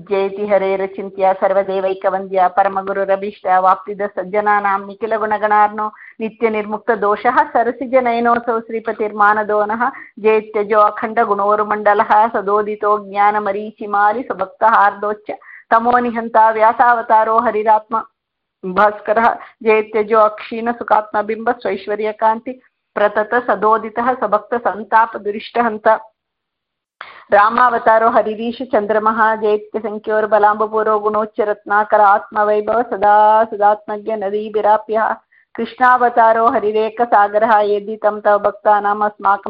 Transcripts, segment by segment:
ಜಯತಿ ಹರೇರಚಿಂತ್ಯ ಸರ್ವದೇವೈಕವಂದ್ಯ ಪರಮಗುರುರಭೀಷ್ಟ ವಾಪ್ತಿದ ಸಜ್ಜನಾನಾಂ ನಿಖಿಲ ಗುಣಗಣಾರ್ನೋ ನಿತ್ಯ ನಿರ್ಮುಕ್ತ ದೋಷಃ ಸರಸಿಜ ನಯನೋತ್ಸವ ಶ್ರೀಪತಿರ್ಮಾನದೋನಃ ಜಯತ್ಯಜೋ ಅಖಂಡ ಗುಣೋರುಮಂಡಲಃ ಸದೋದಿತೋ ಜ್ಞಾನ ಮರೀಚಿಮಾಲಿ ಸುಭಕ್ತ ಹಾರ್ದೋಚ್ಚ ತಮೋ ನಿಹಂತ ವ್ಯಾಸಾವತಾರೋ ಹರಿರಾತ್ಮ ಭಾಸ್ಕರ ಜಯತ್ಯಜೋ ಅಕ್ಷೀಣ ಸುಖಾತ್ಮ ಬಿಂಬ ಸ್ವೈಶ್ವರ್ಯ ಕಾಂತಿ ಪ್ರತತ ಸದೋದಿತ ಸಭಕ್ತ ಸಂತಾಪ ದುರಿಷ್ಟ ಹಂತ ರಾಮಾವತಾರೋ ಹರಿರೀಶ ಚಂದ್ರಮಃ ಜೈತ್ಯ ಸಂಖ್ಯೋರ್ ಬಲಾಂಬಪೂರೋ ಗುಣೋಚ್ಚ ರತ್ನಾಕರ ಆತ್ಮವೈಭವ ಸದಾ ಸದಾತ್ಮಜ್ಞ ನದೀ ವಿರಾಪ್ಯ ಕೃಷ್ಣಾವತಾರೋ ಹರಿರೇಕ ಸಾಗರ ಯದಿ ತಂ ತವ ಭಕ್ತಾನಾಂ ಅಸ್ಮಾಕಂ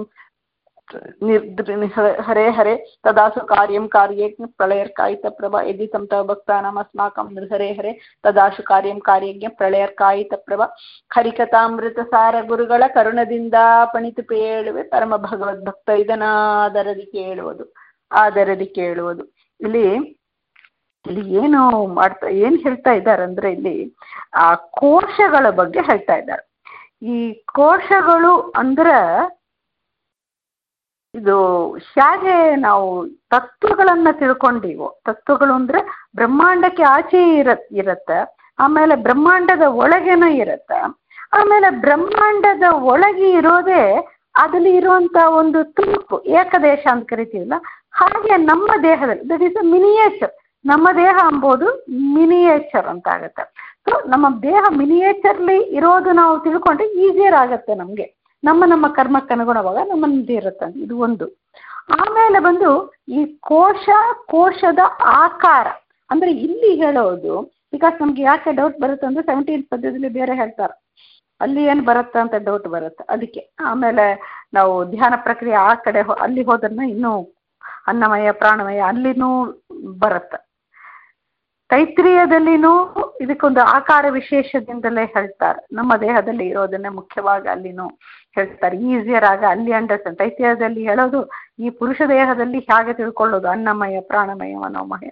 ಹರೆ ಹರೆ ತದಾಸು ಕಾರ್ಯಂ ಕಾರ್ಯೇ ಪ್ರಳಯರ್ಕಾಯಿತ ಪ್ರಭಾ ಯದಿ ತಂ ತವ ಭಕ್ತಾನಾಂ ಅಸ್ಮಾಕಂ ಹರೆ ಹರೆ ತದಾಶು ಕಾರ್ಯಂ ಕಾರ್ಯಜ್ಞ ಪ್ರಳಯರ್ಕಾಯಿತ ಪ್ರಭಾ ಹರಿಕಥಾಮೃತ ಸಾರ ಗುರುಗಳ ಕರುಣದಿಂದ ಪಣಿತು ಪೇಳುವೆ ಪರಮ ಭಗವದ್ಭಕ್ತ ಇದನ್ನಾದರದಿ ಕೇಳುವುದು ಆದರದಿ ಕೇಳುವುದು ಇಲ್ಲಿ ಇಲ್ಲಿ ಏನು ಮಾಡ್ತಾ ಏನು ಹೇಳ್ತಾ ಇದ್ದಾರೆ ಅಂದ್ರೆ ಇಲ್ಲಿ ಆ ಕೋಶಗಳ ಬಗ್ಗೆ ಹೇಳ್ತಾ ಇದ್ದಾರೆ ಈ ಕೋಶಗಳು ಅಂದ್ರೆ ಇದು ಹೇಗೆ ನಾವು ತತ್ವಗಳನ್ನ ತಿಳ್ಕೊಂಡಿವೋ ತತ್ವಗಳು ಅಂದ್ರೆ ಬ್ರಹ್ಮಾಂಡಕ್ಕೆ ಆಚೆ ಇರ ಇರತ್ತೆ ಆಮೇಲೆ ಬ್ರಹ್ಮಾಂಡದ ಒಳಗೇನೂ ಇರತ್ತೆ ಆಮೇಲೆ ಬ್ರಹ್ಮಾಂಡದ ಒಳಗೆ ಇರೋದೇ ಅದಲ್ಲಿ ಇರುವಂತ ಒಂದು ತುಣುಕು ಏಕದೇಶ ಅಂತ ಕರಿತೀವಲ್ಲ ಹಾಗೆ ನಮ್ಮ ದೇಹದಲ್ಲಿ ದಟ್ ಈಸ್ ಅ ಮಿನಿಯೇಚರ್ ನಮ್ಮ ದೇಹ ಅಂಬೋದು ಮಿನಿಯೇಚರ್ ಅಂತ ಆಗುತ್ತೆ ಸೊ ನಮ್ಮ ದೇಹ ಮಿನಿಯೇಚರ್ಲಿ ಇರೋದು ನಾವು ತಿಳ್ಕೊಂಡ್ರೆ ಈಸಿಯರ್ ಆಗುತ್ತೆ ನಮಗೆ ನಮ್ಮ ನಮ್ಮ ಕರ್ಮಕ್ಕೆ ಅನುಗುಣವಾಗ ನಮ್ಮದು ಇರುತ್ತೆ ಇದು ಒಂದು ಆಮೇಲೆ ಬಂದು ಈ ಕೋಶ ಕೋಶದ ಆಕಾರ ಅಂದ್ರೆ ಇಲ್ಲಿ ಹೇಳೋದು ಬಿಕಾಸ್ ನಮ್ಗೆ ಯಾಕೆ ಡೌಟ್ ಬರುತ್ತೆ ಅಂದ್ರೆ ಸೆವೆಂಟೀನ್ ಪದ್ಯದಲ್ಲಿ ಬೇರೆ ಹೇಳ್ತಾರೆ ಅಲ್ಲಿ ಏನು ಬರುತ್ತೆ ಅಂತ ಡೌಟ್ ಬರುತ್ತೆ ಅದಕ್ಕೆ ಆಮೇಲೆ ನಾವು ಧ್ಯಾನ ಪ್ರಕ್ರಿಯೆ ಆ ಕಡೆ ಅಲ್ಲಿ ಹೋದ್ರನ್ನ ಇನ್ನೂ ಅನ್ನಮಯ ಪ್ರಾಣಮಯ ಅಲ್ಲಿನೂ ಬರುತ್ತೆ ತೈತ್ರಿಯದಲ್ಲಿನೂ ಇದಕ್ಕೊಂದು ಆಕಾರ ವಿಶೇಷದಿಂದಲೇ ಹೇಳ್ತಾರೆ ನಮ್ಮ ದೇಹದಲ್ಲಿ ಇರೋದನ್ನೇ ಮುಖ್ಯವಾಗಿ ಅಲ್ಲಿನೂ ಹೇಳ್ತಾರೆ ಈಸಿಯರ್ ಆಗ ಅಲ್ಲಿ ಅಂಡರ್ಸ್ಟ್ಯಾಂಡ್ ತೈತ್ರಿಯದಲ್ಲಿ ಹೇಳೋದು ಈ ಪುರುಷ ದೇಹದಲ್ಲಿ ಹೇಗೆ ತಿಳ್ಕೊಳ್ಳೋದು ಅನ್ನಮಯ ಪ್ರಾಣಮಯ ಮನೋಮಯ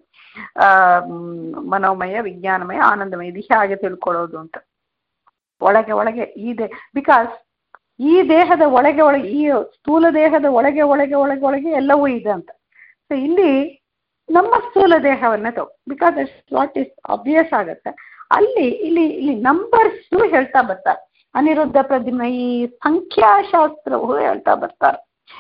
ಮನೋಮಯ ವಿಜ್ಞಾನಮಯ ಆನಂದಮಯ ಇದು ಹೇಗೆ ತಿಳ್ಕೊಳ್ಳೋದು ಅಂತ ಒಳಗೆ ಒಳಗೆ ಈ ದೇ ಬಿಕಾಸ್ ಈ ದೇಹದ ಒಳಗೆ ಒಳಗೆ ಈ ಸ್ಥೂಲ ದೇಹದ ಒಳಗೆ ಒಳಗೆ ಒಳಗೆ ಒಳಗೆ ಎಲ್ಲವೂ ಇದೆ ಅಂತ ಸೊ ಇಲ್ಲಿ ನಮ್ಮ ಸ್ಥೂಲ ದೇಹವನ್ನ ತಗೋ ಬಿಕಾಸ್ ವಾಟ್ ಇಸ್ ಅಬ್ವಿಯಸ್ ಆಗುತ್ತೆ ಅಲ್ಲಿ ಇಲ್ಲಿ ಇಲ್ಲಿ ನಂಬರ್ಸು ಹೇಳ್ತಾ ಬರ್ತಾರೆ ಅನಿರುದ್ಧ ಪ್ರದ್ಯುಮ್ನ ಈ ಸಂಖ್ಯಾಶಾಸ್ತ್ರವು ಹೇಳ್ತಾ ಬರ್ತಾರೆ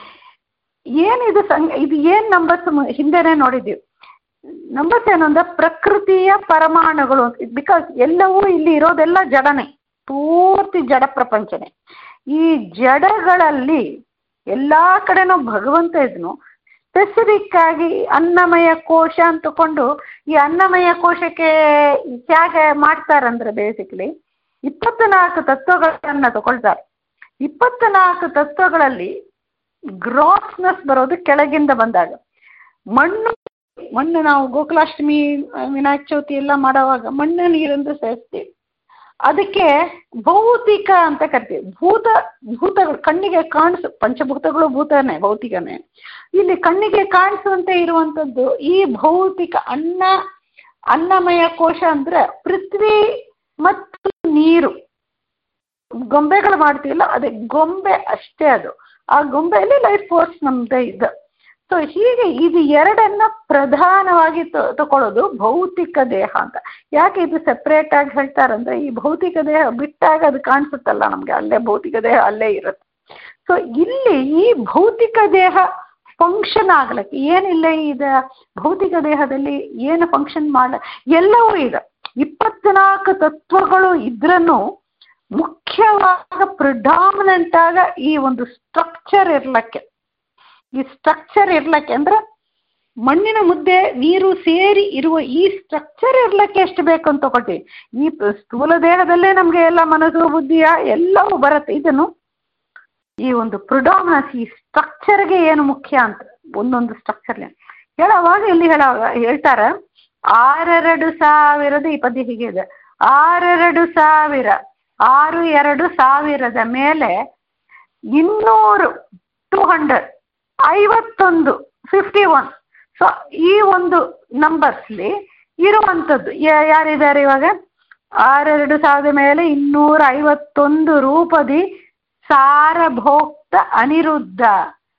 ಏನಿದು ಸಂ ಇದು ಏನು ನಂಬರ್ಸ್ ಹಿಂದೆನೆ ನೋಡಿದ್ದೀವಿ ನಂಬರ್ಸ್ ಏನು ಅಂದ್ರೆ ಪ್ರಕೃತಿಯ ಪರಮಾಣುಗಳು ಬಿಕಾಸ್ ಎಲ್ಲವೂ ಇಲ್ಲಿ ಇರೋದೆಲ್ಲ ಜಡನೆ ಪೂರ್ತಿ ಜಡ ಪ್ರಪಂಚನೇ ಈ ಜಡಗಳಲ್ಲಿ ಎಲ್ಲ ಕಡೆನೂ ಭಗವಂತ ಇದ್ನು ಸ್ಪೆಸಿಫಿಕ್ ಆಗಿ ಅನ್ನಮಯ ಕೋಶ ಅಂತ ತಗೊಂಡು ಈ ಅನ್ನಮಯ ಕೋಶಕ್ಕೆ ಹೇಗೆ ಮಾಡ್ತಾರಂದ್ರೆ ಬೇಸಿಕ್ಲಿ ಇಪ್ಪತ್ನಾಲ್ಕು ತತ್ವಗಳನ್ನ ತಗೊಳ್ತಾರೆ ಇಪ್ಪತ್ನಾಲ್ಕು ತತ್ವಗಳಲ್ಲಿ ಗ್ರಾಸ್ನೆಸ್ ಬರೋದು ಕೆಳಗಿಂದ ಬಂದಾಗ ಮಣ್ಣು ಮಣ್ಣು ನಾವು ಗೋಕುಲಾಷ್ಟಮಿ ವಿನಾಯಕ ಚೌತಿ ಎಲ್ಲ ಮಾಡೋವಾಗ ಮಣ್ಣು ನೀರಂದ್ರೆ ಸೇರಿಸ್ತೀವಿ ಅದಕ್ಕೆ ಭೌತಿಕ ಅಂತ ಕರಿತೀವಿ ಭೂತ ಭೂತಗಳು ಕಣ್ಣಿಗೆ ಕಾಣಿಸು ಪಂಚಭೂತಗಳು ಭೂತನೇ ಭೌತಿಕನೇ ಇಲ್ಲಿ ಕಣ್ಣಿಗೆ ಕಾಣಿಸುವಂತೆ ಇರುವಂಥದ್ದು ಈ ಭೌತಿಕ ಅನ್ನ ಅನ್ನಮಯ ಕೋಶ ಅಂದ್ರೆ ಪೃಥ್ವಿ ಮತ್ತು ನೀರು ಗೊಂಬೆಗಳು ಮಾಡ್ತೀವಲ್ಲ ಅದೇ ಗೊಂಬೆ ಅಷ್ಟೇ ಅದು ಆ ಗೊಂಬೆಯಲ್ಲಿ ಲೈಫ್ ಫೋರ್ಸ್ ನಮ್ದೇ ಇದೆ ಸೊ ಹೀಗೆ ಇದು ಎರಡನ್ನ ಪ್ರಧಾನವಾಗಿ ತಗೊಳ್ಳೋದು ಭೌತಿಕ ದೇಹ ಅಂತ ಯಾಕೆ ಇದು ಸೆಪ್ರೇಟ್ ಆಗಿ ಹೇಳ್ತಾರಂದ್ರೆ ಈ ಭೌತಿಕ ದೇಹ ಬಿಟ್ಟಾಗ ಅದು ಕಾಣಿಸುತ್ತಲ್ಲ ನಮಗೆ ಅಲ್ಲೇ ಭೌತಿಕ ದೇಹ ಅಲ್ಲೇ ಇರುತ್ತೆ ಸೊ ಇಲ್ಲಿ ಈ ಭೌತಿಕ ದೇಹ ಫಂಕ್ಷನ್ ಆಗ್ಲಿಕ್ಕೆ ಏನಿಲ್ಲ ಇದೆ ಭೌತಿಕ ದೇಹದಲ್ಲಿ ಏನು ಫಂಕ್ಷನ್ ಮಾಡ ಎಲ್ಲವೂ ಇದೆ ಇಪ್ಪತ್ನಾಲ್ಕು ತತ್ವಗಳು ಇದ್ರೂ ಮುಖ್ಯವಾದ ಪ್ರಿಡಾಮಿನೆಂಟ್ ಆಗ ಈ ಒಂದು ಸ್ಟ್ರಕ್ಚರ್ ಇರ್ಲಕ್ಕೆ ಈ ಸ್ಟ್ರಕ್ಚರ್ ಇರ್ಲಕ್ಕೆ ಅಂದ್ರೆ ಮಣ್ಣಿನ ಮುದ್ದೆ ನೀರು ಸೇರಿ ಇರುವ ಈ ಸ್ಟ್ರಕ್ಚರ್ ಇರ್ಲಕ್ಕೆ ಎಷ್ಟು ಬೇಕು ಅಂತ ತಗೊಳ್ತೀವಿ ಈ ಸ್ಥೂಲ ದೇಹದಲ್ಲೇ ನಮಗೆ ಎಲ್ಲ ಮನಸ್ಸು ಬುದ್ಧಿಯ ಎಲ್ಲವೂ ಬರುತ್ತೆ ಇದನ್ನು ಈ ಒಂದು ಪ್ರಿಡಾಮಿನಸ್ ಈ ಸ್ಟ್ರಕ್ಚರ್ಗೆ ಏನು ಮುಖ್ಯ ಅಂತ ಒಂದೊಂದು ಸ್ಟ್ರಕ್ಚರ್ಲಿ ಹೇಳೋವಾಗ ಇಲ್ಲಿ ಹೇಳೋ ಹೇಳ್ತಾರೆ ಆರೆರಡು ಸಾವಿರದ ಈ ಪದ್ಯ ಹೀಗೆ ಇದೆ ಆರೆರಡು ಸಾವಿರ ಆರು ಎರಡು ಸಾವಿರದ ಮೇಲೆ ಇನ್ನೂರು ಟೂ ಹಂಡ್ರೆಡ್ ಐವತ್ತೊಂದು ಫಿಫ್ಟಿ ಒನ್ ಸೊ ಈ ಒಂದು ನಂಬರ್ಸ್ಲಿ ಇರುವಂಥದ್ದು ಯಾರಿದ್ದಾರೆ ಇವಾಗ ಆರೆರಡು ಸಾವಿರದ ಮೇಲೆ ಇನ್ನೂರ ಐವತ್ತೊಂದು ರೂಪದಿ ಸಾರಭೋಕ್ತ ಅನಿರುದ್ಧ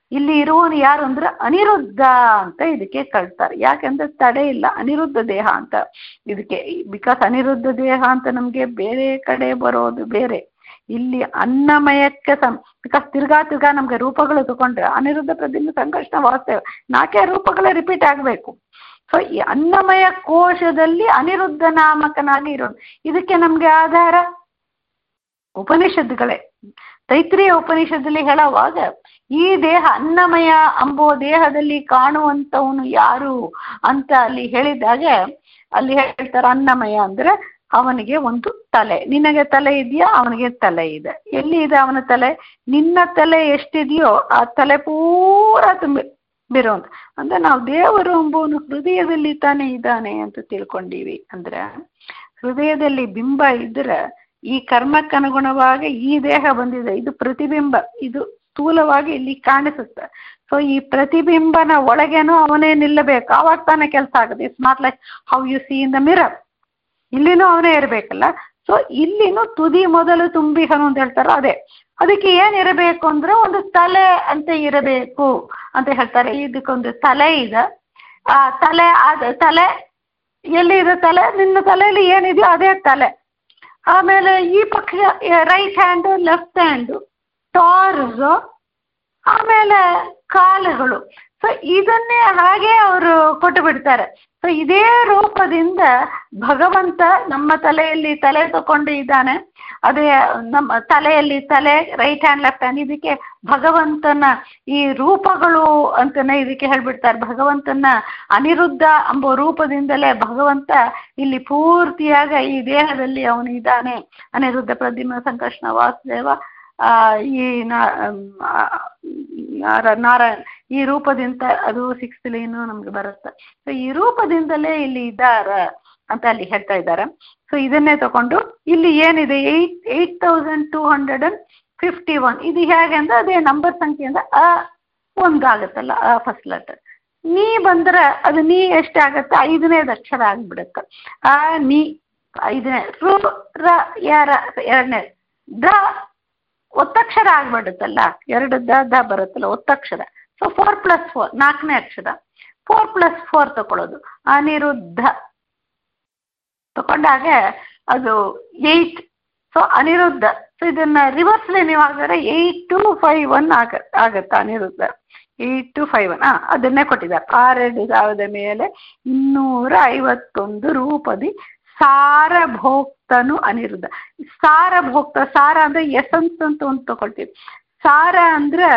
ಇಲ್ಲಿ ಇರುವವನು ಯಾರು ಅಂದ್ರೆ ಅನಿರುದ್ಧ ಅಂತ ಇದಕ್ಕೆ ಕಳ್ತಾರೆ ಯಾಕಂದ್ರೆ ತಡೆ ಇಲ್ಲ ಅನಿರುದ್ಧ ದೇಹ ಅಂತ ಇದಕ್ಕೆ ಬಿಕಾಸ್ ಅನಿರುದ್ಧ ದೇಹ ಅಂತ ನಮಗೆ ಬೇರೆ ಕಡೆ ಬರೋದು ಬೇರೆ ಇಲ್ಲಿ ಅನ್ನಮಯಕ್ಕೆ ಸಂ ಬಿಕಾಸ್ ತಿರ್ಗಾ ತಿರ್ಗಾ ನಮ್ಗೆ ರೂಪಗಳು ತಗೊಂಡ್ರೆ ಅನಿರುದ್ಧ ಪ್ರತಿಮ ಸಂಕಷ್ಟ ವಾಸ್ತವ ನಾಲ್ಕೇ ರೂಪಗಳೇ ರಿಪೀಟ್ ಆಗಬೇಕು ಸೊ ಈ ಅನ್ನಮಯ ಕೋಶದಲ್ಲಿ ಅನಿರುದ್ಧ ನಾಮಕನಾಗಿ ಇರೋದು ಇದಕ್ಕೆ ನಮ್ಗೆ ಆಧಾರ ಉಪನಿಷತ್ತುಗಳೇ ತೈತ್ರಿಯ ಉಪನಿಷತ್ತಲ್ಲಿ ಹೇಳುವಾಗ ಈ ದೇಹ ಅನ್ನಮಯ ಅಂಬೋ ದೇಹದಲ್ಲಿ ಕಾಣುವಂಥವನು ಯಾರು ಅಂತ ಅಲ್ಲಿ ಹೇಳಿದಾಗ ಅಲ್ಲಿ ಹೇಳ್ತಾರೆ ಅನ್ನಮಯ ಅಂದ್ರೆ ಅವನಿಗೆ ಒಂದು ತಲೆ ನಿನಗೆ ತಲೆ ಇದೆಯಾ ಅವನಿಗೆ ತಲೆ ಇದೆ ಎಲ್ಲಿ ಇದೆ ಅವನ ತಲೆ ನಿನ್ನ ತಲೆ ಎಷ್ಟಿದೆಯೋ ಆ ತಲೆ ಪೂರ ತುಂಬಿ ಬಿರೋಂತ ಅಂದ್ರೆ ನಾವು ದೇವರು ಎಂಬುವನು ಹೃದಯದಲ್ಲಿ ತಾನೇ ಇದ್ದಾನೆ ಅಂತ ತಿಳ್ಕೊಂಡೀವಿ ಅಂದ್ರೆ ಹೃದಯದಲ್ಲಿ ಬಿಂಬ ಇದ್ರೆ ಈ ಕರ್ಮಕ್ಕನುಗುಣವಾಗಿ ಈ ದೇಹ ಬಂದಿದೆ ಇದು ಪ್ರತಿಬಿಂಬ ಇದು ಸ್ಥೂಲವಾಗಿ ಇಲ್ಲಿ ಕಾಣಿಸುತ್ತೆ ಸೊ ಈ ಪ್ರತಿಬಿಂಬನ ಒಳಗೇನೂ ಅವನೇ ನಿಲ್ಲಬೇಕು ಆವಾಗ ತಾನೇ ಕೆಲಸ ಆಗುತ್ತೆ it's not like how you see in the mirror ಇಲ್ಲಿನೂ ಅವನೇ ಇರಬೇಕಲ್ಲ ಸೊ ಇಲ್ಲಿನೂ ತುದಿ ಮೊದಲು ತುಂಬಿಹನು ಅಂತ ಹೇಳ್ತಾರ ಅದೇ ಅದಕ್ಕೆ ಏನಿರಬೇಕು ಅಂದ್ರೆ ಒಂದು ತಲೆ ಅಂತ ಇರಬೇಕು ಅಂತ ಹೇಳ್ತಾರೆ ಇದಕ್ಕೊಂದು ತಲೆ ಇದೆ ಆ ತಲೆ ಅದ ತಲೆ ಎಲ್ಲಿ ಇದೆ ತಲೆ ನಿನ್ನ ತಲೆಯಲ್ಲಿ ಏನಿದೆಯೋ ಅದೇ ತಲೆ ಆಮೇಲೆ ಈ ಪಕ್ಷ right hand left hand torso ಆಮೇಲೆ ಕಾಲುಗಳು ಸೊ ಇದನ್ನೇ ಹಾಗೆ ಅವರು ಕೊಟ್ಟು ಬಿಡ್ತಾರೆ ಸೊ ಇದೇ ರೂಪದಿಂದ ಭಗವಂತ ನಮ್ಮ ತಲೆಯಲ್ಲಿ ತಲೆ ತಗೊಂಡು ಇದ್ದಾನೆ ಅದೇ ನಮ್ಮ ತಲೆಯಲ್ಲಿ ತಲೆ ರೈಟ್ ಹ್ಯಾಂಡ್ ಲೆಫ್ಟ್ ಹ್ಯಾಂಡ್ ಇದಕ್ಕೆ ಭಗವಂತನ ಈ ರೂಪಗಳು ಅಂತಾನೆ ಇದಕ್ಕೆ ಹೇಳ್ಬಿಡ್ತಾರೆ ಭಗವಂತನ ಅನಿರುದ್ಧ ಎಂಬ ರೂಪದಿಂದಲೇ ಭಗವಂತ ಇಲ್ಲಿ ಪೂರ್ತಿಯಾಗ ಈ ದೇಹದಲ್ಲಿ ಅವನು ಇದ್ದಾನೆ ಅನಿರುದ್ಧ ಪ್ರದ್ಯುಮ್ನ ಸಂಕರ್ಷಣ ವಾಸುದೇವ ಆ ಈ ನಾರ ನಾರಾಯಣ ಈ ರೂಪದಿಂದ ಅದು ಸಿಕ್ಸ್ತ್ ಲೈನು ನಮ್ಗೆ ಬರುತ್ತೆ ಸೊ ಈ ರೂಪದಿಂದಲೇ ಇಲ್ಲಿ ಇದ್ದಾರ ಅಂತ ಅಲ್ಲಿ ಹೇಳ್ತಾ ಇದ್ದಾರೆ ಸೊ ಇದನ್ನೇ ತಗೊಂಡು ಇಲ್ಲಿ ಏನಿದೆ eight eight thousand two hundred and fifty one ಇದು ಹೇಗೆ ಅಂದ್ರೆ ಅದೇ ನಂಬರ್ ಸಂಖ್ಯೆಯಿಂದ ಅ ಒಂದಾಗುತ್ತಲ್ಲ ಅ ಫಸ್ಟ್ ಲೆಟರ್ ನೀ ಬಂದ್ರೆ ಅದು ನೀ ಎಷ್ಟಾಗತ್ತೆ ಐದನೇದು ಅಕ್ಷರ ಆಗ್ಬಿಡುತ್ತೆ ಆ ನೀ ಐದನೇ ರು ರ ಯಾರ ಎರಡನೇ ದ ಒತ್ತಕ್ಷರ ಆಗ್ಬಿಡುತ್ತಲ್ಲ ಎರಡು ದ ದ ಬರುತ್ತಲ್ಲ ಒತ್ತಕ್ಷರ ಸೊ ಫೋರ್ ಪ್ಲಸ್ ಫೋರ್ ನಾಲ್ಕನೇ ಅಕ್ಷರ ಫೋರ್ ಪ್ಲಸ್ ಫೋರ್ ತಗೊಳ್ಳೋದು ಅನಿರುದ್ಧ ತಗೊಂಡಾಗ ಅದು ಏಯ್ಟ್ ಸೊ ಅನಿರುದ್ಧ ಸೊ ಇದನ್ನ ರಿವರ್ಸ್ಲಿ ನೀವು ಹಾಕಿದ್ರೆ ಏಯ್ಟ್ ಟು ಫೈವ್ ಒನ್ ಆಗ ಆಗತ್ತೆ Aniruddha eight two five one ಹಾಂ ಅದನ್ನೇ ಕೊಟ್ಟಿದ್ದಾರೆ ಆರೆರಡು ಸಾವಿರದ ಮೇಲೆ ಇನ್ನೂರ ಐವತ್ತೊಂದು ರೂಪದಿ ಸಾರಭೋಕ್ತನು ಅನಿರುದ್ಧ ಸಾರಭೋಕ್ತ ಸಾರ ಅಂದ್ರೆ ಎಸೆನ್ಸ್ ಅಂತ ಒಂದು ತಗೊಳ್ತೀವಿ ಸಾರ ಅಂದ್ರೆ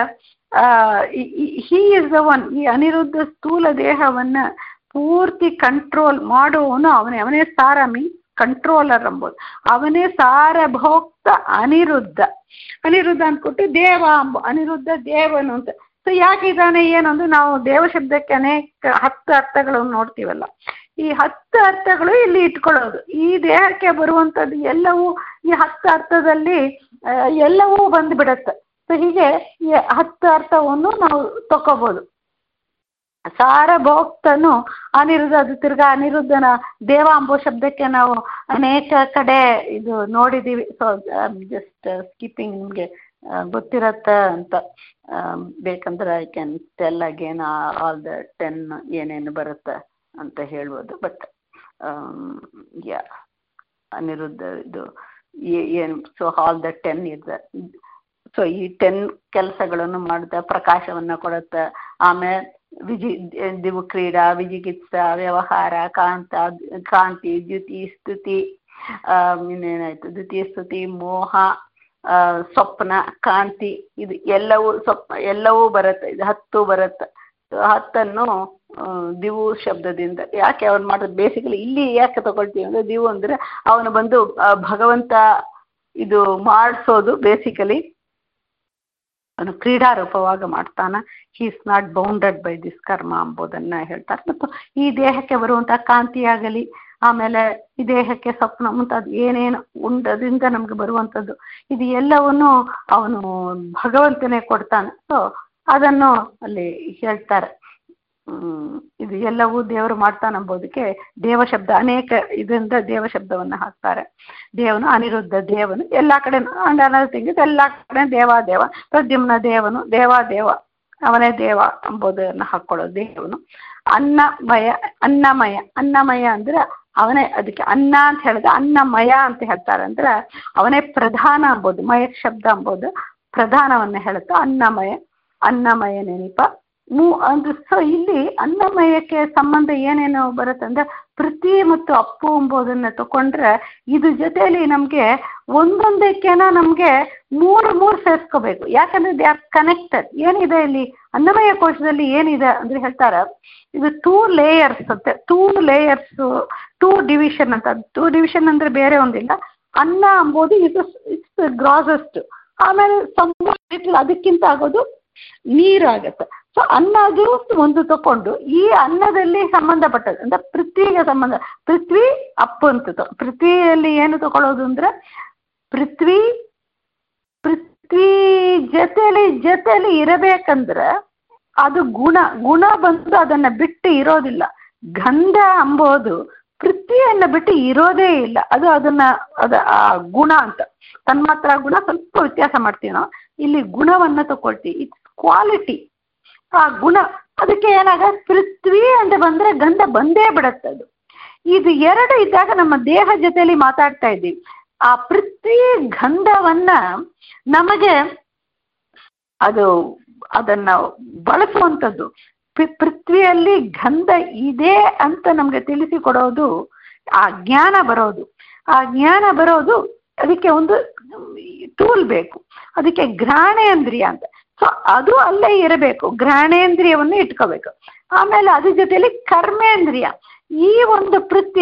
ಹಿ ಇಸ್ ದ ಒನ್ ಈ ಅನಿರುದ್ಧ ಸ್ಥೂಲ ದೇಹವನ್ನ ಪೂರ್ತಿ ಕಂಟ್ರೋಲ್ ಮಾಡುವವನು ಅವನೇ ಅವನೇ ಸಾರ ಮೀನ್ಸ್ ಕಂಟ್ರೋಲರ್ ಎಂಬುದು ಅವನೇ ಸಾರಭೋಕ್ತ ಅನಿರುದ್ಧ ಅನಿರುದ್ಧ ಅಂದ್ಕೊಟ್ಟು ದೇವ ಅಂಬ ಅನಿರುದ್ಧ ದೇವನು ಅಂತ ಸೊ ಯಾಕೆ ಇದ್ದಾನೆ ಏನು ಅಂದ್ರೆ ನಾವು ದೇವ ಶಬ್ದಕ್ಕೆ ಅನೇಕ ಹತ್ತು ಅರ್ಥಗಳನ್ನು ನೋಡ್ತೀವಲ್ಲ ಈ ಹತ್ತು ಅರ್ಥಗಳು ಇಲ್ಲಿ ಇಟ್ಕೊಳ್ಳೋದು ಈ ದೇಹಕ್ಕೆ ಬರುವಂಥದ್ದು ಎಲ್ಲವೂ ಈ ಹತ್ತು ಅರ್ಥದಲ್ಲಿ ಎಲ್ಲವೂ ಬಂದುಬಿಡತ್ತೆ ಸೊ ಹೀಗೆ ಈ ಹತ್ತು ಅರ್ಥವನ್ನು ನಾವು ತಗೋಬೋದು ಸಾರಭೋಕ್ತನು ಅನಿರುದ್ಧ ಅದು ತಿರ್ಗಾ ಅನಿರುದ್ಧನ ದೇವ ಅಂಬೋ ಶಬ್ದಕ್ಕೆ ನಾವು ಅನೇಕ ಕಡೆ ಇದು ನೋಡಿದ್ದೀವಿ ಸೊ ಜಸ್ಟ್ ಸ್ಕಿಪ್ಪಿಂಗ್ ನಿಮಗೆ ಗೊತ್ತಿರತ್ತ ಅಂತ ಬೇಕಂದ್ರೆ I can tell again all the ten ಏನೇನು ಬರುತ್ತೆ ಅಂತ ಹೇಳ್ಬೋದು ಬಟ್ ಯಾ ಅನಿರುದ್ಧ ಇದು ಏನು ಸೊ ಆಲ್ ದ ಟೆನ್ ಇದೆ ಸೊ ಈ ಟೆನ್ ಕೆಲಸಗಳನ್ನು ಮಾಡುತ್ತೆ ಪ್ರಕಾಶವನ್ನು ಕೊಡುತ್ತೆ ಆಮೇಲೆ ವಿಜಿ ದಿವು ಕ್ರೀಡಾ ವಿಜಿಗಿತ್ಸ ವ್ಯವಹಾರ ಕಾಂತ ಕಾಂತಿ ದ್ಯುತಿ ಸ್ತುತಿ ಇನ್ನೇನಾಯ್ತು ದ್ವಿತೀಯ ಸ್ತುತಿ ಮೋಹ ಸ್ವಪ್ನ ಕಾಂತಿ ಇದು ಎಲ್ಲವೂ ಸ್ವಪ್ನ ಎಲ್ಲವೂ ಬರುತ್ತೆ ಇದು ಹತ್ತು ಬರುತ್ತೆ ಹತ್ತನ್ನು ದಿವು ಶಬ್ದದಿಂದ ಯಾಕೆ ಅವ್ನು ಮಾಡೋದು ಬೇಸಿಕಲಿ ಇಲ್ಲಿ ಯಾಕೆ ತಗೊಳ್ತೀವಿ ಅಂದರೆ ದಿವು ಅಂದರೆ ಅವನು ಬಂದು ಭಗವಂತ ಇದು ಮಾಡಿಸೋದು ಬೇಸಿಕಲಿ ಅವನು ಕ್ರೀಡಾರೂಪವಾಗಿ ಮಾಡ್ತಾನೆ he is not bounded by this karma ಎಂಬುದನ್ನು ಹೇಳ್ತಾರೆ ಮತ್ತು ಈ ದೇಹಕ್ಕೆ ಬರುವಂಥ ಕಾಂತಿಯಾಗಲಿ ಆಮೇಲೆ ಈ ದೇಹಕ್ಕೆ ಸ್ವಪ್ನ ಮುಂತಾದ ಏನೇನು ಉಂಡದಿಂದ ನಮ್ಗೆ ಬರುವಂಥದ್ದು ಇದು ಎಲ್ಲವನ್ನು ಅವನು ಭಗವಂತನೇ ಕೊಡ್ತಾನೆ ಸೊ ಅದನ್ನು ಅಲ್ಲಿ ಹೇಳ್ತಾರೆ ಇದು ಎಲ್ಲವೂ ದೇವರು ಮಾಡ್ತಾನೆ ಎಂಬುದಕ್ಕೆ ದೇವ ಶಬ್ದ ಅನೇಕ ಇದರಿಂದ ದೇವ ಶಬ್ದವನ್ನು ಹಾಕ್ತಾರೆ ದೇವನು ಅನಿರುದ್ಧ ದೇವನು ಎಲ್ಲ ಕಡೆ ಅಂಡ್ ಅನದರ್ ಥಿಂಗ್ ಎಲ್ಲ ಕಡೆ ದೇವಾದೇವ ಪ್ರದ್ಯುಮ್ನ ದೇವನು ದೇವಾದೇವ ಅವನೇ ದೇವ ಎಂಬುದನ್ನು ಹಾಕೊಳ್ಳೋದು ದೇವನು ಅನ್ನಮಯ ಅನ್ನಮಯ ಅನ್ನಮಯ ಅಂದ್ರೆ ಅವನೇ ಅದಕ್ಕೆ ಅನ್ನ ಅಂತ ಹೇಳಿದ ಅನ್ನಮಯ ಅಂತ ಹೇಳ್ತಾರೆ ಅಂದ್ರೆ ಅವನೇ ಪ್ರಧಾನ ಅಂಬೋದು ಮಯ ಶಬ್ದ ಅಂಬೋದು ಪ್ರಧಾನವನ್ನು ಹೇಳುತ್ತೆ ಅನ್ನಮಯ ಅನ್ನಮಯ ನೆನಪ ಮೂ ಅಂದ್ರೆ ಸೊ ಇಲ್ಲಿ ಅನ್ನಮಯಕ್ಕೆ ಸಂಬಂಧ ಏನೇನು ಬರುತ್ತೆ ಅಂದ್ರೆ ಪೃಥ್ವಿ ಮತ್ತು ಅಪ್ಪು ಎಂಬುದನ್ನ ತಗೊಂಡ್ರೆ ಇದು ಜೊತೆಯಲ್ಲಿ ನಮಗೆ ಒಂದೊಂದಕ್ಕೆನ ನಮಗೆ ಮೂರು ಮೂರು ಸೇರಿಸ್ಕೋಬೇಕು ಯಾಕಂದ್ರೆ ದೇ ಆರ್ ಕನೆಕ್ಟೆಡ್ ಏನಿದೆ ಇಲ್ಲಿ ಅನ್ನಮಯ ಕೋಶದಲ್ಲಿ ಏನಿದೆ ಅಂದ್ರೆ ಹೇಳ್ತಾರೆ ಇದು ಟೂ ಲೇಯರ್ಸ್ ಅಂತೆ ಟೂ ಲೇಯರ್ಸ್ ಟೂ ಡಿವಿಷನ್ ಅಂತ ಟೂ ಡಿವಿಷನ್ ಅಂದ್ರೆ ಬೇರೆ ಒಂದಿಲ್ಲ ಅನ್ನ ಅಂಬೋದು ಇದು ಇಟ್ಸ್ ಗ್ರಾಸೆಸ್ಟ್ ಆಮೇಲೆ ಸಂಭವ ಅದಕ್ಕಿಂತ ಆಗೋದು ನೀರಾಗತ್ತೆ ಸೊ ಅನ್ನ ಅದು ಒಂದು ತಕೊಂಡು ಈ ಅನ್ನದಲ್ಲಿ ಸಂಬಂಧಪಟ್ಟದ್ದು ಅಂದ್ರೆ ಪೃಥ್ವಿಗೆ ಸಂಬಂಧ ಪೃಥ್ವಿ ಅಪ್ಪು ಅಂತ ತೊ- ಪೃಥ್ವಿಯಲ್ಲಿ ಏನು ತಗೊಳ್ಳೋದು ಅಂದ್ರೆ ಪೃಥ್ವಿ ಪೃಥ್ವಿ ಜೊತೆಲಿ ಜೊತೆಲಿ ಇರಬೇಕಂದ್ರೆ ಅದು ಗುಣ ಗುಣ ಬಂದು ಅದನ್ನ ಬಿಟ್ಟು ಇರೋದಿಲ್ಲ ಗಂಧ ಅಂಬೋದು ಪೃಥ್ವಿಯನ್ನ ಬಿಟ್ಟು ಇರೋದೇ ಇಲ್ಲ ಅದು ಅದನ್ನ ಅದ ಆ ಗುಣ ಅಂತ ತನ್ಮಾತ್ರ ಗುಣ ಸ್ವಲ್ಪ ವ್ಯತ್ಯಾಸ ಮಾಡ್ತೀವಿ ನಾವು ಇಲ್ಲಿ ಗುಣವನ್ನ ತಗೊಳ್ತೀವಿ ಇಟ್ಸ್ ಕ್ವಾಲಿಟಿ ಆ ಗುಣ ಅದಕ್ಕೆ ಏನಾಗ ಪೃಥ್ವಿ ಅಂತ ಬಂದ್ರೆ ಗಂಧ ಬಂದೇ ಬಿಡತ್ತೆ ಅದು ಇದು ಎರಡು ಇದ್ದಾಗ ನಮ್ಮ ದೇಹ ಜೊತೆಲಿ ಮಾತಾಡ್ತಾ ಇದ್ದೀವಿ ಆ ಪೃಥ್ವಿ ಗಂಧವನ್ನ ನಮಗೆ ಅದು ಅದನ್ನ ಬಳಸುವಂಥದ್ದು ಪೃ- ಪೃಥ್ವಿಯಲ್ಲಿ ಗಂಧ ಇದೆ ಅಂತ ನಮಗೆ ತಿಳಿಸಿಕೊಡೋದು ಆ ಜ್ಞಾನ ಬರೋದು ಆ ಜ್ಞಾನ ಬರೋದು ಅದಕ್ಕೆ ಒಂದು ಟೂಲ್ ಬೇಕು ಅದಕ್ಕೆ ಘ್ರಾಣೇಂದ್ರಿಯ ಅಂತ ಸೊ ಅದು ಅಲ್ಲೇ ಇರಬೇಕು ಘ್ರಾಣೇಂದ್ರಿಯವನ್ನು ಇಟ್ಕೋಬೇಕು ಆಮೇಲೆ ಅದ್ರ ಜೊತೆಲಿ ಕರ್ಮೇಂದ್ರಿಯ ಈ ಒಂದು ಪೃಥ್ವಿ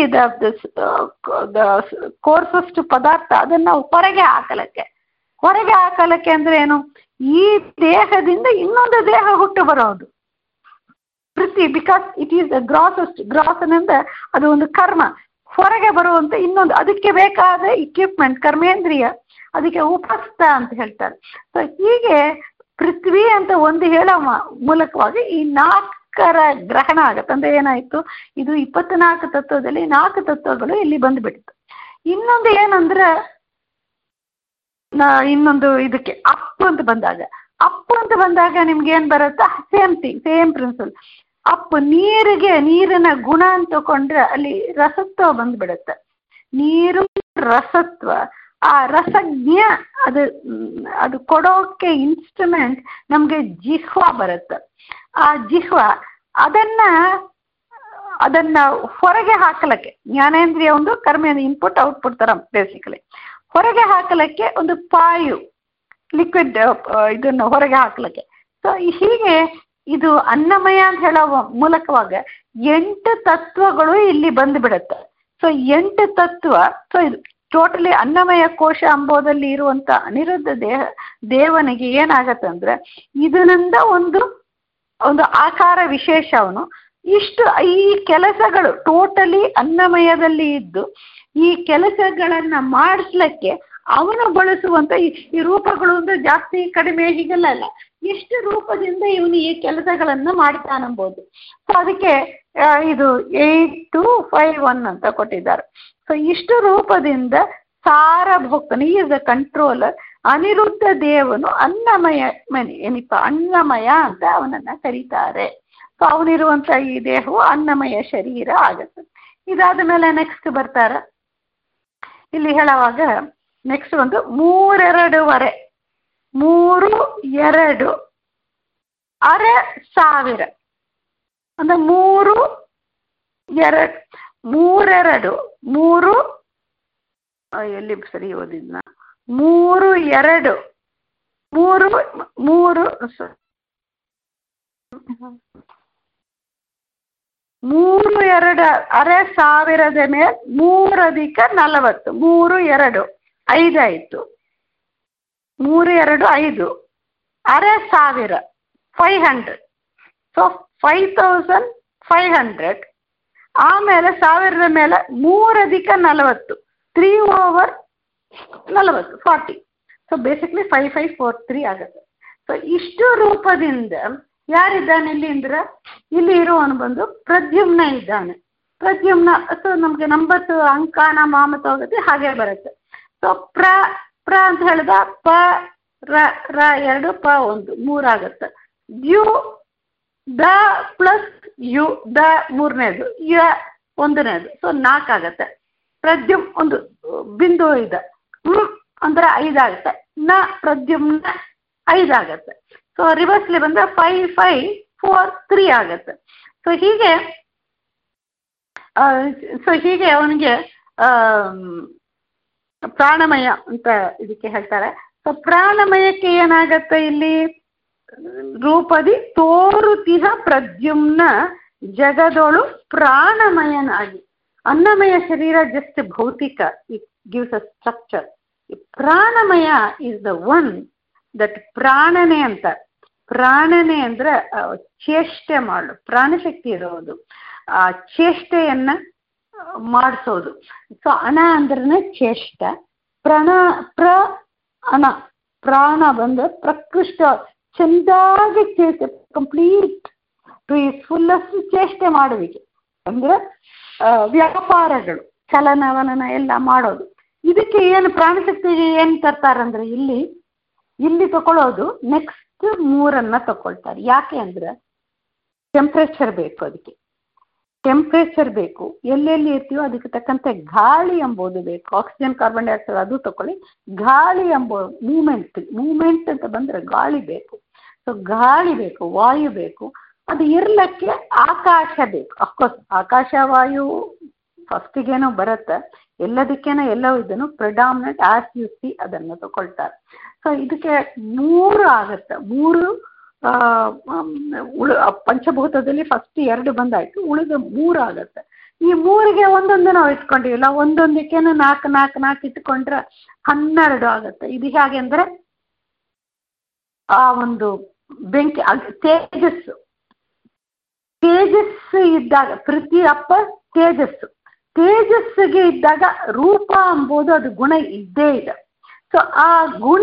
ಕೋರ್ಸಷ್ಟು ಪದಾರ್ಥ ಅದನ್ನ ಹೊರಗೆ ಹಾಕಲಕ್ಕೆ ಹೊರಗೆ ಹಾಕಲಕ್ಕೆ ಅಂದ್ರೆ ಏನು ಈ ದೇಹದಿಂದ ಇನ್ನೊಂದು ದೇಹ ಹುಟ್ಟು ಬರೋದು ಪೃಥ್ವಿ because it is the grossest gross ಅಂದ್ರೆ ಅದು ಒಂದು ಕರ್ಮ ಹೊರಗೆ ಬರುವಂತ ಇನ್ನೊಂದು ಅದಕ್ಕೆ ಬೇಕಾದ ಇಕ್ವಿಪ್ಮೆಂಟ್ ಕರ್ಮೇಂದ್ರಿಯ ಅದಕ್ಕೆ ಉಪಸ್ಥ ಅಂತ ಹೇಳ್ತಾರೆ ಸೊ ಹೀಗೆ ಪೃಥ್ವಿ ಅಂತ ಒಂದು ಹೇಳೋ ಮ- ಮೂಲಕವಾಗಿ ಈ ನಾಲ್ಕರ ಗ್ರಹಣ ಆಗತ್ತೆ ಅಂದ್ರೆ ಏನಾಯ್ತು ಇದು ಇಪ್ಪತ್ನಾಲ್ಕು ತತ್ವದಲ್ಲಿ ನಾಲ್ಕು ತತ್ವಗಳು ಇಲ್ಲಿ ಬಂದ್ಬಿಡ್ತು ಇನ್ನೊಂದು ಏನಂದ್ರೆ ನಾ- ಇನ್ನೊಂದು ಇದಕ್ಕೆ ಅಪ್ಪು ಅಂತ ಬಂದಾಗ ಅಪ್ಪು ಅಂತ ಬಂದಾಗ ನಿಮ್ಗೆ ಏನ್ ಬರುತ್ತೆ ಸೇಮ್ ಥಿಂಗ್ ಸೇಮ್ ಪ್ರಿನ್ಸಿಪಲ್ ಅಪ್ಪು ನೀರಿಗೆ ನೀರಿನ ಗುಣ ಅಂತ ತಗೊಂಡ್ರೆ ಅಲ್ಲಿ ರಸತ್ವ ಬಂದ್ಬಿಡುತ್ತೆ ನೀರು ರಸತ್ವ ಆ ರಸಜ್ಞ ಅದು ಮ್, ಅದು ಕೊಡೋಕೆ ಇನ್ಸ್ಟ್ರುಮೆಂಟ್ ನಮಗೆ ಜಿಹ್ವ ಬರುತ್ತೆ ಆ ಜಿಹ್ವ ಅದನ್ನ ಅದನ್ನ ಹೊರಗೆ ಹಾಕಲಕ್ಕೆ ಜ್ಞಾನೇಂದ್ರಿಯ ಒಂದು ಕರ್ಮೇಂದ್ರಿಯ ಇನ್ಪುಟ್ ಔಟ್ಪುಟ್ ತರ ಬೇಸಿಕಲಿ ಹೊರಗೆ ಹಾಕಲಕ್ಕೆ ಒಂದು ಪಾಯು ಲಿಕ್ವಿಡ್ ಇದನ್ನು ಹೊರಗೆ ಹಾಕಲಿಕ್ಕೆ ಸೊ ಹೀಗೆ ಇದು ಅನ್ನಮಯ ಅಂತ ಹೇಳೋ ಮೂಲಕವಾಗ ಎಂಟು ತತ್ವಗಳು ಇಲ್ಲಿ ಬಂದುಬಿಡುತ್ತೆ ಸೊ ಎಂಟು ತತ್ವ ಸೊ ಇದು ಟೋಟಲಿ ಅನ್ನಮಯ ಕೋಶ ಅಂಬೋದಲ್ಲಿ ಇರುವಂತ ಅನಿರುದ್ಧ ದೇಹ ದೇವನಿಗೆ ಏನಾಗತ್ತಂದ್ರೆ ಇದರಿಂದ ಒಂದು ಒಂದು ಆಕಾರ ವಿಶೇಷ ಅವನು ಇಷ್ಟು ಈ ಕೆಲಸಗಳು ಟೋಟಲಿ ಅನ್ನಮಯದಲ್ಲಿ ಇದ್ದು ಈ ಕೆಲಸಗಳನ್ನ ಮಾಡಿಸ್ಲಿಕ್ಕೆ ಅವನು ಬಳಸುವಂತ ಈ ಈ ರೂಪಗಳು ಅಂದ್ರೆ ಜಾಸ್ತಿ ಕಡಿಮೆ ಹೀಗೆಲ್ಲ ಅಲ್ಲ ಎಷ್ಟು ರೂಪದಿಂದ ಇವನು ಈ ಕೆಲಸಗಳನ್ನ ಮಾಡ್ತಾನಂಬೋದು ಸೊ ಅದಕ್ಕೆ ಆ, ಇದು ಏಟ್ ಟು ಫೈವ್ ಒನ್ ಅಂತ ಕೊಟ್ಟಿದ್ದಾರೆ ಸೊ ಇಷ್ಟು ರೂಪದಿಂದ ಸಾರಭೋಕ್ತನ ಈಸ್ ದ ಕಂಟ್ರೋಲರ್ ಅನಿರುದ್ಧ ದೇವನು ಅನ್ನಮಯ ಮನೆ ಏನಿಪ್ಪ ಅನ್ನಮಯ ಅಂತ ಅವನನ್ನ ಕರೀತಾರೆ ಸೊ ಅವನಿರುವಂತ ಈ ದೇಹವು ಅನ್ನಮಯ ಶರೀರ ಆಗತ್ತೆ ಇದಾದ ಮೇಲೆ ನೆಕ್ಸ್ಟ್ ಬರ್ತಾರ ಇಲ್ಲಿ ಹೇಳುವಾಗ ನೆಕ್ಸ್ಟ್ ಒಂದು ಮೂರೆರಡೂವರೆ ಮೂರು ಎರಡು ಅರೆ ಸಾವಿರ ಅಂದ್ರೆ ಮೂರು ಎರಡು ಮೂರೆರಡು ಮೂರು ಆ, ಎಲ್ಲಿ ಸರಿ ಓದಿದ್ನ ಮೂರು ಎರಡು ಮೂರು ಮೂರು ಸ- ಮೂರು ಎರಡು ಅರೆ ಸಾವಿರದ ಮೇಲೆ ಮೂರು ಅಧಿಕ ನಲವತ್ತು ಮೂರು ಎರಡು ಐದಾಯಿತು ಮೂರು ಎರಡು ಐದು ಅರೆ ಸಾವಿರ five hundred so five thousand five hundred ಆಮೇಲೆ ಸಾವಿರದ ಮೇಲೆ ಮೂರು ಅಧಿಕ ನಲವತ್ತು ತ್ರೀ ಓವರ್ ನಲವತ್ತು forty so basically five five four three ಆಗುತ್ತೆ ಸೊ ಇಷ್ಟು ರೂಪದಿಂದ ಯಾರಿದ್ದಾನೆ ಇಲ್ಲಿ ಅಂದ್ರೆ ಇಲ್ಲಿ ಇರುವವನು ಬಂದು ಪ್ರದ್ಯುಮ್ನ ಇದ್ದಾನೆ ಪ್ರದ್ಯುಮ್ನ ಸೊ ನಮಗೆ ನಂಬತ್ತು ಅಂಕಾನ ಮಾಮತ ಹೋಗುತ್ತೆ ಹಾಗೆ ಬರುತ್ತೆ ಸೊ ಪ್ರ ಪ್ರ ಅಂತ ಹೇಳಿದ ಪ ರ ರ ಎರಡು ಪ ಒಂದು ಮೂರಾಗುತ್ತೆ ಯು ದ ಪ್ಲಸ್ ಯು ದ ಮೂರನೇದು ಯ ಒಂದನೇದು ಸೊ ನಾಲ್ಕಾಗತ್ತೆ ಪ್ರದ್ಯುಮ್ ಒಂದು ಬಿಂದು ಇದೆ ಹ್ಮ್ ಅಂದ್ರೆ ಐದಾಗುತ್ತೆ ನ ಪ್ರದ್ಯುಮ್ನ ಐದಾಗತ್ತೆ ಸೊ ರಿವರ್ಸ್ಲಿ ಬಂದರೆ ಫೈವ್ ಫೈವ್ ಫೋರ್ ತ್ರೀ ಆಗುತ್ತೆ ಸೊ ಹೀಗೆ ಸೊ ಹೀಗೆ ಅವನಿಗೆ ಪ್ರಾಣಮಯ ಅಂತ ಇದಕ್ಕೆ ಹೇಳ್ತಾರೆ ಸೊ ಪ್ರಾಣಮಯಕ್ಕೆ ಏನಾಗತ್ತೆ ಇಲ್ಲಿ ರೂಪದಿ ತೋರುತಿಹ ಪ್ರದ್ಯುಮ್ನ ಜಗದೊಳು ಪ್ರಾಣಮಯನಾಗಿ ಅನ್ನಮಯ ಶರೀರ ಜಸ್ಟ್ ಭೌತಿಕ ಇಟ್ ಗಿವ್ಸ್ ಅ ಸ್ಟ್ರಕ್ಚರ್ ಪ್ರಾಣಮಯ ಇಸ್ ದ ಒನ್ ದಟ್ ಪ್ರಾಣನೆ ಅಂತ ಪ್ರಾಣನೆ ಅಂದ್ರೆ ಚೇಷ್ಟೆ ಮಾಡು ಪ್ರಾಣಶಕ್ತಿ ಇರೋದು ಆ ಚೇಷ್ಟೆಯನ್ನ ಮಾಡಿಸೋದು ಸೊ ಅಣ ಅಂದ್ರೆ ಚೇಷ್ಟ ಪ್ರಣ ಪ್ರ ಅಣ ಪ್ರಾಣ ಬಂದು ಪ್ರಕೃಷ್ಟ ಚೆಂದಾಗಿ ಚೇಷ್ಟೆ ಕಂಪ್ಲೀಟ್ ಪೀಸ್ಫುಲ್ಲೆಸ್ಟ್ ಚೇಷ್ಟೆ ಮಾಡುವಿಕೆ ಅಂದ್ರೆ ವ್ಯಾಪಾರಗಳು ಚಲನವಲನ ಎಲ್ಲ ಮಾಡೋದು ಇದಕ್ಕೆ ಏನು ಪ್ರಾಣಶಕ್ತಿಗೆ ಏನು ತರ್ತಾರಂದ್ರೆ ಇಲ್ಲಿ ಇಲ್ಲಿ ತಗೊಳ್ಳೋದು ನೆಕ್ಸ್ಟ್ ಮೂರನ್ನ ತಗೊಳ್ತಾರೆ ಯಾಕೆ ಅಂದ್ರೆ ಟೆಂಪ್ರೇಚರ್ ಬೇಕು ಅದಕ್ಕೆ ಟೆಂಪ್ರೇಚರ್ ಬೇಕು ಎಲ್ಲೆಲ್ಲಿ ಇರ್ತೀವೋ ಅದಕ್ಕೆ ತಕ್ಕಂತೆ ಗಾಳಿ ಎಂಬುದು ಬೇಕು ಆಕ್ಸಿಜನ್ ಕಾರ್ಬನ್ ಡೈಆಕ್ಸೈಡ್ ಅದು ತಗೊಳ್ಳಿ ಗಾಳಿ ಎಂಬ ಮೂಮೆಂಟ್ ಮೂಮೆಂಟ್ ಅಂತ ಬಂದರೆ ಗಾಳಿ ಬೇಕು ಸೊ ಗಾಳಿ ಬೇಕು ವಾಯು ಬೇಕು ಅದು ಇರ್ಲಿಕ್ಕೆ ಆಕಾಶ ಬೇಕು ಅಫ್ಕೋರ್ಸ್ ಆಕಾಶ ವಾಯು ಫಸ್ಟಿಗೇನೋ ಬರುತ್ತೆ ಎಲ್ಲದಕ್ಕೇನೋ ಎಲ್ಲವೂ ಇದನ್ನು ಪ್ರಿಡಾಮಿನೆಂಟ್ ಆಸ್ ಯು ಸಿ ಅದನ್ನು ತಗೊಳ್ತಾರೆ ಸೊ ಇದಕ್ಕೆ ಮೂರು ಆಗುತ್ತೆ ಮೂರು ಉಳ ಪಂಚಭೂತದಲ್ಲಿ ಫಸ್ಟ್ ಎರಡು ಬಂದಾಯ್ತು ಉಳಿದ ಮೂರು ಆಗುತ್ತೆ ಈ ಮೂರಿಗೆ ಒಂದೊಂದು ನಾವು ಇಟ್ಕೊಂಡಿವಿಲ್ಲ ಒಂದೊಂದಕ್ಕೇನು ನಾಲ್ಕು ನಾಲ್ಕು ನಾಲ್ಕು ಇಟ್ಕೊಂಡ್ರೆ ಹನ್ನೆರಡು ಆಗುತ್ತೆ ಇದು ಹೇಗೆ ಅಂದರೆ ಆ ಒಂದು ಬೆಂಕಿ ತೇಜಸ್ಸು ತೇಜಸ್ಸು ಇದ್ದಾಗ ಪ್ರತಿ ಅಪ್ಪ ತೇಜಸ್ಸು ತೇಜಸ್ಸಿಗೆ ಇದ್ದಾಗ ರೂಪ ಎಂಬುದು ಅದು ಗುಣ ಇದ್ದೇ ಇದೆ ಸೊ ಆ ಗುಣ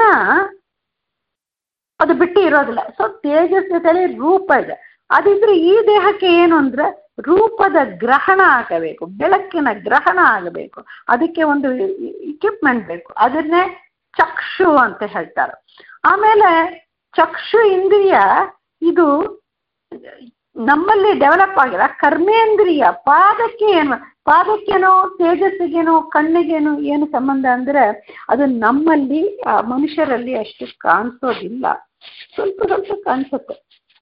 ಅದು ಬಿಟ್ಟು ಇರೋದಿಲ್ಲ ಸೊ ತೇಜಸ್ ಜೊತೆಲಿ ರೂಪ ಇದೆ ಅದಿದ್ರೆ ಈ ದೇಹಕ್ಕೆ ಏನು ಅಂದ್ರೆ ರೂಪದ ಗ್ರಹಣ ಆಗಬೇಕು ಬೆಳಕಿನ ಗ್ರಹಣ ಆಗಬೇಕು ಅದಕ್ಕೆ ಒಂದು ಇಕ್ವಿಪ್ಮೆಂಟ್ ಬೇಕು ಅದನ್ನೇ ಚಕ್ಷು ಅಂತ ಹೇಳ್ತಾರೆ ಆಮೇಲೆ ಚಕ್ಷು ಇಂದ್ರಿಯ ಇದು ನಮ್ಮಲ್ಲಿ ಡೆವಲಪ್ ಆಗಿಲ್ಲ ಕರ್ಮೇಂದ್ರಿಯ ಪಾದಕ್ಕೆ ಏನು ಪಾದಕ್ಕೇನೋ ತೇಜಸ್ಸಿಗೇನೋ ಕಣ್ಣಿಗೇನೋ ಏನು ಸಂಬಂಧ ಅಂದರೆ ಅದು ನಮ್ಮಲ್ಲಿ ಮನುಷ್ಯರಲ್ಲಿ ಅಷ್ಟು ಕಾಣಿಸೋದಿಲ್ಲ ಸ್ವಲ್ಪ ಸ್ವಲ್ಪ ಕಾಣಿಸುತ್ತೆ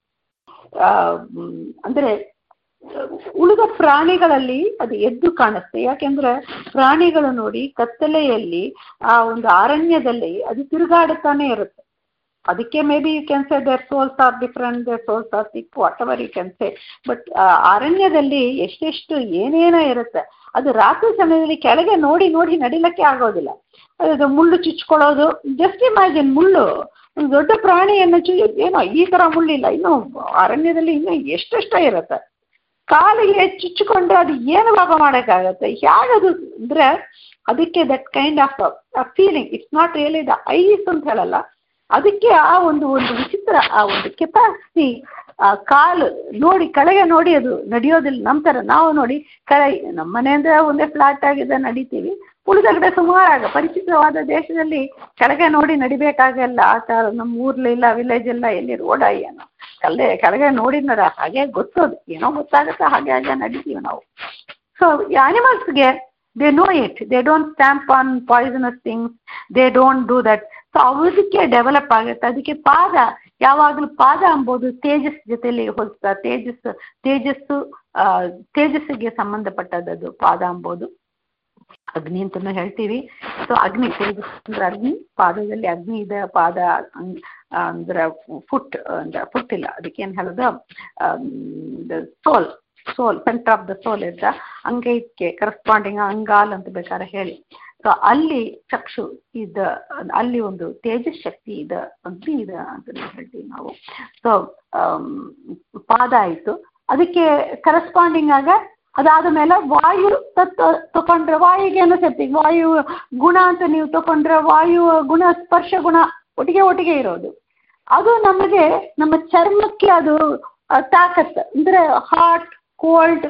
ಅಂದರೆ ಉಳಿದ ಪ್ರಾಣಿಗಳಲ್ಲಿ ಅದು ಎದ್ದು ಕಾಣುತ್ತೆ ಯಾಕೆಂದ್ರೆ ಪ್ರಾಣಿಗಳು ನೋಡಿ ಕತ್ತಲೆಯಲ್ಲಿ ಆ ಒಂದು ಅರಣ್ಯದಲ್ಲಿ ಅದು ತಿರುಗಾಡುತ್ತಾನೆ ಇರುತ್ತೆ ಅದಕ್ಕೆ maybe you can say their souls are different their souls are sick whatever you can say but ಅರಣ್ಯದಲ್ಲಿ ಎಷ್ಟೆಷ್ಟು ಏನೇನೋ ಇರುತ್ತೆ ಅದು ರಾತ್ರಿ ಸಮಯದಲ್ಲಿ ಕೆಳಗೆ ನೋಡಿ ನೋಡಿ ನಡಿಲಕ್ಕೆ ಆಗೋದಿಲ್ಲ ಅದು ಮುಳ್ಳು ಚುಚ್ಕೊಳ್ಳೋದು ಜಸ್ಟ್ ಇಮ್ಯಾಜಿನ್ ಮುಳ್ಳು ಒಂದು ದೊಡ್ಡ ಪ್ರಾಣಿಯನ್ನು ಚು ಏನೋ ಈ ಥರ ಮುಳ್ಳಿಲ್ಲ ಇನ್ನು ಅರಣ್ಯದಲ್ಲಿ ಇನ್ನೂ ಎಷ್ಟೆಷ್ಟೋ ಇರುತ್ತೆ ಕಾಲಿಗೆ ಚುಚ್ಚಿಕೊಂಡ್ರೆ ಅದು ಏನು ಭಾಗ ಮಾಡೋಕ್ಕಾಗತ್ತೆ ಹೇಗದು ಅಂದರೆ ಅದಕ್ಕೆ that kind of feeling it's not really the eyes ಅಂತ ಹೇಳಲ್ಲ ಅದಕ್ಕೆ ಆ ಒಂದು ಒಂದು ವಿಚಿತ್ರ ಆ ಒಂದು ಕೆಪಾಸಿಟಿ ಆ ಕಾಲು ನೋಡಿ ಕೆಳಗೆ ನೋಡಿ ಅದು ನಡೆಯೋದಿಲ್ಲ ನಮ್ಮ ಥರ ನಾವು ನೋಡಿ ಕೆಳಗೆ ನಮ್ಮ ಮನೆ ಅಂದರೆ ಒಂದೇ ಫ್ಲಾಟ್ ಆಗಿದೆ ನಡಿತೀವಿ ಉಳಿದ ಕಡೆ ಸುಮಾರಾಗ ಪರಿಚಿತವಾದ ದೇಶದಲ್ಲಿ ಕೆಳಗೆ ನೋಡಿ ನಡಿಬೇಕಾಗಲ್ಲ ಆ ಥರ ನಮ್ಮ ಊರ್ಲಿಲ್ಲ ವಿಲೇಜ್ ಎಲ್ಲ ಎಲ್ಲಿ ರೋಡ ಏನೋ ಅಲ್ಲೇ ಕೆಳಗೆ ನೋಡಿದ್ನರ ಹಾಗೆ ಗೊತ್ತೋದು ಏನೋ ಗೊತ್ತಾಗುತ್ತೆ ಹಾಗೆ ಹಾಗೆ ನಡಿತೀವಿ ನಾವು ಸೊ ಈ ಆನಿಮಲ್ಸ್ಗೆ they know it they don't stamp on poisonous things they don't do that so ಅದಕ್ಕೆ ಡೆವಲಪ್ ಆಗುತ್ತೆ ಅದಕ್ಕೆ ಪಾದ ಯಾವಾಗಲೂ ಪಾದ ಅಂಬೋದು ತೇಜಸ್ ಜೊತೆಲಿ ಹೋಲಿಸ್ತಾ ತೇಜಸ್ ತೇಜಸ್ಸು ತೇಜಸ್ಸಿಗೆ ಸಂಬಂಧಪಟ್ಟದ್ದು ಪಾದ ಅಂಬೋದು ಅಗ್ನಿ ಅಂತಲೂ ಹೇಳ್ತೀವಿ ಸೊ ಅಗ್ನಿ ತೇಜಸ್ ಅಂದ್ರೆ ಅಗ್ನಿ ಪಾದದಲ್ಲಿ ಅಗ್ನಿ ಇದೆ ಪಾದ ಅಂದ್ರೆ ಫುಟ್ ಅಂದ್ರೆ ಫುಟ್ ಇಲ್ಲ ಅದಕ್ಕೇನು ಹೇಳೋದು sole sole centre of the sole ಇದ್ದ ಅಂಗೈಕ್ಕೆ ಕರೆಸ್ಪಾಂಡಿಂಗ್ ಅಂಗಾಲ್ ಅಂತ ಬೇಕಾದ್ರೆ ಹೇಳಿ ಸೊ ಅಲ್ಲಿ ಚಕ್ಷು ಇದ ಅಲ್ಲಿ ಒಂದು ತೇಜಸ್ ಶಕ್ತಿ ಇದೆ ಅಗ್ನಿ ಇದೆ ಅಂತ ಹೇಳ್ತೀವಿ ನಾವು ಸೊ ಪಾದ ಆಯಿತು ಅದಕ್ಕೆ ಕರೆಸ್ಪಾಂಡಿಂಗ್ ಆಗ ಅದಾದ ಮೇಲೆ ವಾಯು ತತ್ವ ತಗೊಂಡ್ರೆ ವಾಯುಗೇನು ಸೆಪ್ತಿ ವಾಯು ಗುಣ ಅಂತ ನೀವು ತಗೊಂಡ್ರೆ ವಾಯು ಗುಣ ಸ್ಪರ್ಶ ಗುಣ ಒಟ್ಟಿಗೆ ಒಟ್ಟಿಗೆ ಇರೋದು ಅದು ನಮಗೆ ನಮ್ಮ ಚರ್ಮಕ್ಕೆ ಅದು ತಾಕತ್ತು ಅಂದರೆ ಹಾಟ್ ಕೋಲ್ಡ್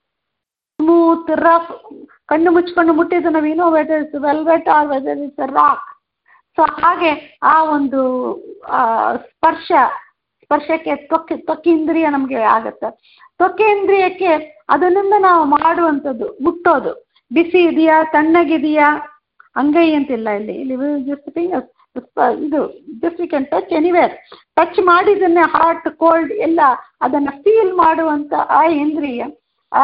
ಸ್ಮೂತ್ ರಫ್ ಕಣ್ಣು ಮುಚ್ಕೊಂಡು ಮುಟ್ಟಿದ್ದು ನಾವು ಏನೋ whether is velvet or whether is rock so ಹಾಗೆ ಆ ಒಂದು ಸ್ಪರ್ಶ ಸ್ಪರ್ಶಕ್ಕೆ ತ್ವಕ್ ತ್ವಕೇಂದ್ರಿಯ ನಮಗೆ ಆಗತ್ತೆ ತ್ವಕೇಂದ್ರಿಯಕ್ಕೆ ಅದನ್ನಿಂದ ನಾವು ಮಾಡುವಂಥದ್ದು ಮುಟ್ಟೋದು ಬಿಸಿ ಇದೆಯಾ ತಣ್ಣಗಿದೆಯಾ ಅಂಗೈ ಅಂತಿಲ್ಲ ಇಲ್ಲಿ ಇಲ್ಲಿ ಜಸ್ಟ್ ಫಿಂಗರ್ಸ್ ಇದು just we can touch anywhere touch ಮಾಡಿದ್ದನ್ನೇ ಹಾಟ್ ಕೋಲ್ಡ್ ಎಲ್ಲ ಅದನ್ನು ಫೀಲ್ ಮಾಡುವಂಥ ಆ ಇಂದ್ರಿಯ ಆ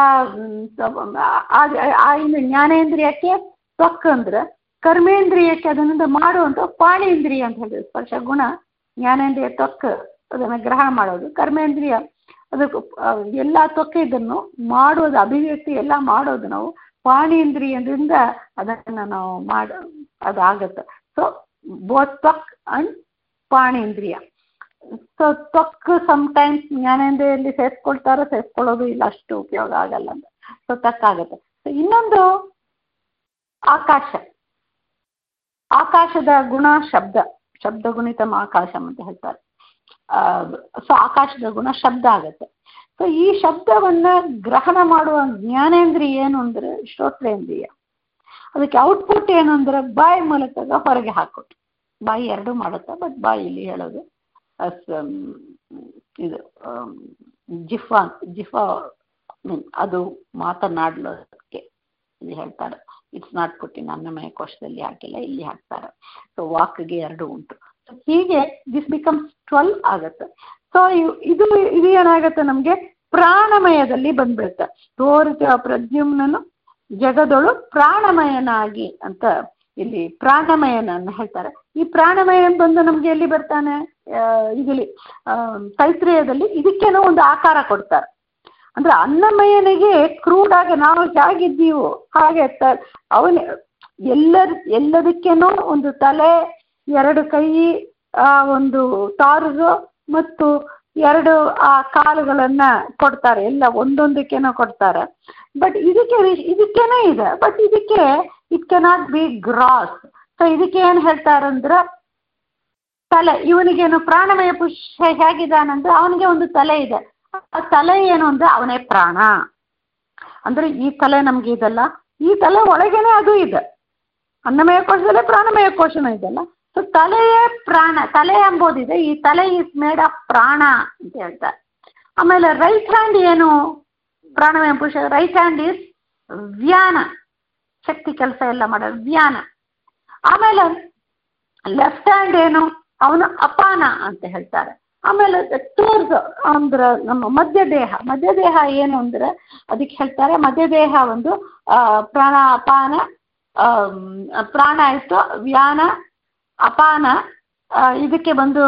ಆ ಇನ್ನು ಜ್ಞಾನೇಂದ್ರಿಯಕ್ಕೆ ತ್ವಕ್ ಅಂದ್ರೆ ಕರ್ಮೇಂದ್ರಿಯಕ್ಕೆ ಅದನ್ನಿಂದ ಮಾಡುವಂಥ ಪಾಣೇಂದ್ರಿಯ ಅಂತ ಹೇಳಿದ್ರು ಸ್ಪರ್ಶ ಗುಣ ಜ್ಞಾನೇಂದ್ರಿಯ ತ್ವಕ್ ಅದನ್ನು ಗ್ರಹಣ ಮಾಡೋದು ಕರ್ಮೇಂದ್ರಿಯ ಅದಕ್ಕೆ ಎಲ್ಲ ತ್ವಕ್ ಇದನ್ನು ಮಾಡೋದು ಅಭಿವ್ಯಕ್ತಿ ಎಲ್ಲ ಮಾಡೋದು ನಾವು ಪಾಣೇಂದ್ರಿಯದಿಂದ ಅದನ್ನು ನಾವು ಮಾಡ ಅದಾಗತ್ತೆ ಸೊ ಬೋತ್ ತ್ವಕ್ ಅಂಡ್ ಪಾಣೇಂದ್ರಿಯ ಸೊ ತ್ವಕ್ ಸಮ್ಟೈಮ್ಸ್ ಜ್ಞಾನೇಂದ್ರಿಯಲ್ಲಿ ಸೇರಿಸ್ಕೊಳ್ತಾರೋ ಸೇರಿಸ್ಕೊಳ್ಳೋದು ಇಲ್ಲ ಅಷ್ಟು ಉಪಯೋಗ ಆಗಲ್ಲ ಅಂತ ಸೊ ತಕ್ಕಾಗತ್ತೆ ಸೊ ಇನ್ನೊಂದು ಆಕಾಶ ಆಕಾಶದ ಗುಣ ಶಬ್ದ ಶಬ್ದ ಗುಣಿತಂ ಆಕಾಶಂ ಅಂತ ಹೇಳ್ತಾರೆ ಸೊ ಆಕಾಶದ ಗುಣ ಶಬ್ದ ಆಗತ್ತೆ ಸೊ ಈ ಶಬ್ದವನ್ನ ಗ್ರಹಣ ಮಾಡುವ ಜ್ಞಾನೇಂದ್ರಿಯ ಏನು ಅಂದ್ರೆ ಶ್ರೋತ್ರೇಂದ್ರಿಯ ಅದಕ್ಕೆ ಔಟ್ಪುಟ್ ಏನು ಅಂದ್ರೆ ಬಾಯಿ ಮೂಲಕ ಹೊರಗೆ ಹಾಕೋದು ಬಾಯಿ ಎರಡು ಮಾಡುತ್ತೆ ಬಟ್ ಬಾಯಿ ಇಲ್ಲಿ ಹೇಳೋದು ಇದು ಜಿಫಾ ಜಿಫಾ ಅದು ಮಾತನಾಡಲೋದಕ್ಕೆ ಇಲ್ಲಿ ಹೇಳ್ತಾರೆ ಇಟ್ಸ್ ನಾಟ್ ಪುಟ್ಟಿನ ಅನ್ನಮಯ ಕೋಶದಲ್ಲಿ ಹಾಕಿಲ್ಲ ಇಲ್ಲಿ ಹಾಕ್ತಾರೆ ಸೊ ವಾಕ್ಗೆ ಎರಡು ಉಂಟು ಸೊ ಹೀಗೆ ದಿಸ್ ಬಿಕಮ್ಸ್ ಟ್ವೆಲ್ ಆಗುತ್ತೆ ಸೊ ಇದು ಇದು ಏನಾಗುತ್ತೆ ನಮಗೆ ಪ್ರಾಣಮಯದಲ್ಲಿ ಬಂದ್ಬಿಡುತ್ತೆ ತೋರಿಸುವ ಪ್ರದ್ಯುಮ್ನನು ಜಗದೊಳು ಪ್ರಾಣಮಯನಾಗಿ ಅಂತ ಇಲ್ಲಿ ಪ್ರಾಣಮಯನನ್ನು ಹೇಳ್ತಾರೆ ಈ ಪ್ರಾಣಮಯ ಬಂದು ನಮ್ಗೆ ಎಲ್ಲಿ ಬರ್ತಾನೆ ಇದರಲ್ಲಿ ತೈತ್ರೇಯದಲ್ಲಿ ಇದಕ್ಕೇನೋ ಒಂದು ಆಕಾರ ಕೊಡ್ತಾರೆ ಅಂದ್ರೆ ಅನ್ನಮಯನಿಗೆ ಕ್ರೂಡಾಗಿ ನಾವು ಹೇಗಿದ್ದೀವೋ ಹಾಗೆ ತ ಅವನ ಎಲ್ಲರ ಎಲ್ಲದಕ್ಕೇನೋ ಒಂದು ತಲೆ ಎರಡು ಕೈ ಆ ಒಂದು ತಾರುದು ಮತ್ತು ಎರಡು ಆ ಕಾಲುಗಳನ್ನ ಕೊಡ್ತಾರೆ ಎಲ್ಲ ಒಂದೊಂದಕ್ಕೇನೋ ಕೊಡ್ತಾರೆ ಬಟ್ ಇದಕ್ಕೆ ಇದಕ್ಕೇನೋ ಇದೆ ಬಟ್ ಇದಕ್ಕೆ it cannot be gross so ಇದಕ್ಕೆ ಏನು ಹೇಳ್ತಾರಂದ್ರೆ ತಲೆ ಇವನಿಗೇನು ಪ್ರಾಣಮಯ ಪುಷ್ಪ ಹೇಗಿದ್ದಾನಂದ್ರೆ ಅವನಿಗೆ ಒಂದು ತಲೆ ಇದೆ ಆ ತಲೆ ಏನು ಅಂದ್ರೆ ಅವನೇ ಪ್ರಾಣ ಅಂದ್ರೆ ಈ ತಲೆ ನಮ್ಗೆ ಇದಲ್ಲ ಈ ತಲೆ ಒಳಗೇನೆ ಅದು ಇದೆ ಅನ್ನಮಯ ಕೋಶದಲ್ಲೇ ಪ್ರಾಣಮಯ ಕೋಶನೂ ಇದೆಲ್ಲ ಸೊ ತಲೆಯೇ ಪ್ರಾಣ ತಲೆ ಎಂಬುದಿದೆ ಈ ತಲೆ ಇಸ್ ಮೇಡ್ ಆಫ್ ಪ್ರಾಣ ಅಂತ ಹೇಳ್ತಾರೆ ಆಮೇಲೆ ರೈಟ್ ಹ್ಯಾಂಡ್ ಏನು ಪ್ರಾಣಮಯ ಪುರುಷ ರೈಟ್ ಹ್ಯಾಂಡ್ ಇಸ್ ವ್ಯಾನ ಶಕ್ತಿ ಕೆಲಸ ಎಲ್ಲ ಮಾಡೋದು ವ್ಯಾನ ಆಮೇಲೆ ಲೆಫ್ಟ್ ಹ್ಯಾಂಡ್ ಏನು ಅವನು ಅಪಾನ ಅಂತ ಹೇಳ್ತಾರೆ ಆಮೇಲೆ ಟೂರ್ಸ್ ಅಂದ್ರೆ ನಮ್ಮ ಮಧ್ಯ ದೇಹ ಮಧ್ಯ ದೇಹ ಏನು ಅಂದ್ರೆ ಅದಕ್ಕೆ ಹೇಳ್ತಾರೆ ಮಧ್ಯ ದೇಹ ಒಂದು ಪ್ರಾಣ ಅಪಾನ ಪ್ರಾಣ ಆಯಿತು ವ್ಯಾನ ಅಪಾನ ಇದಕ್ಕೆ ಬಂದು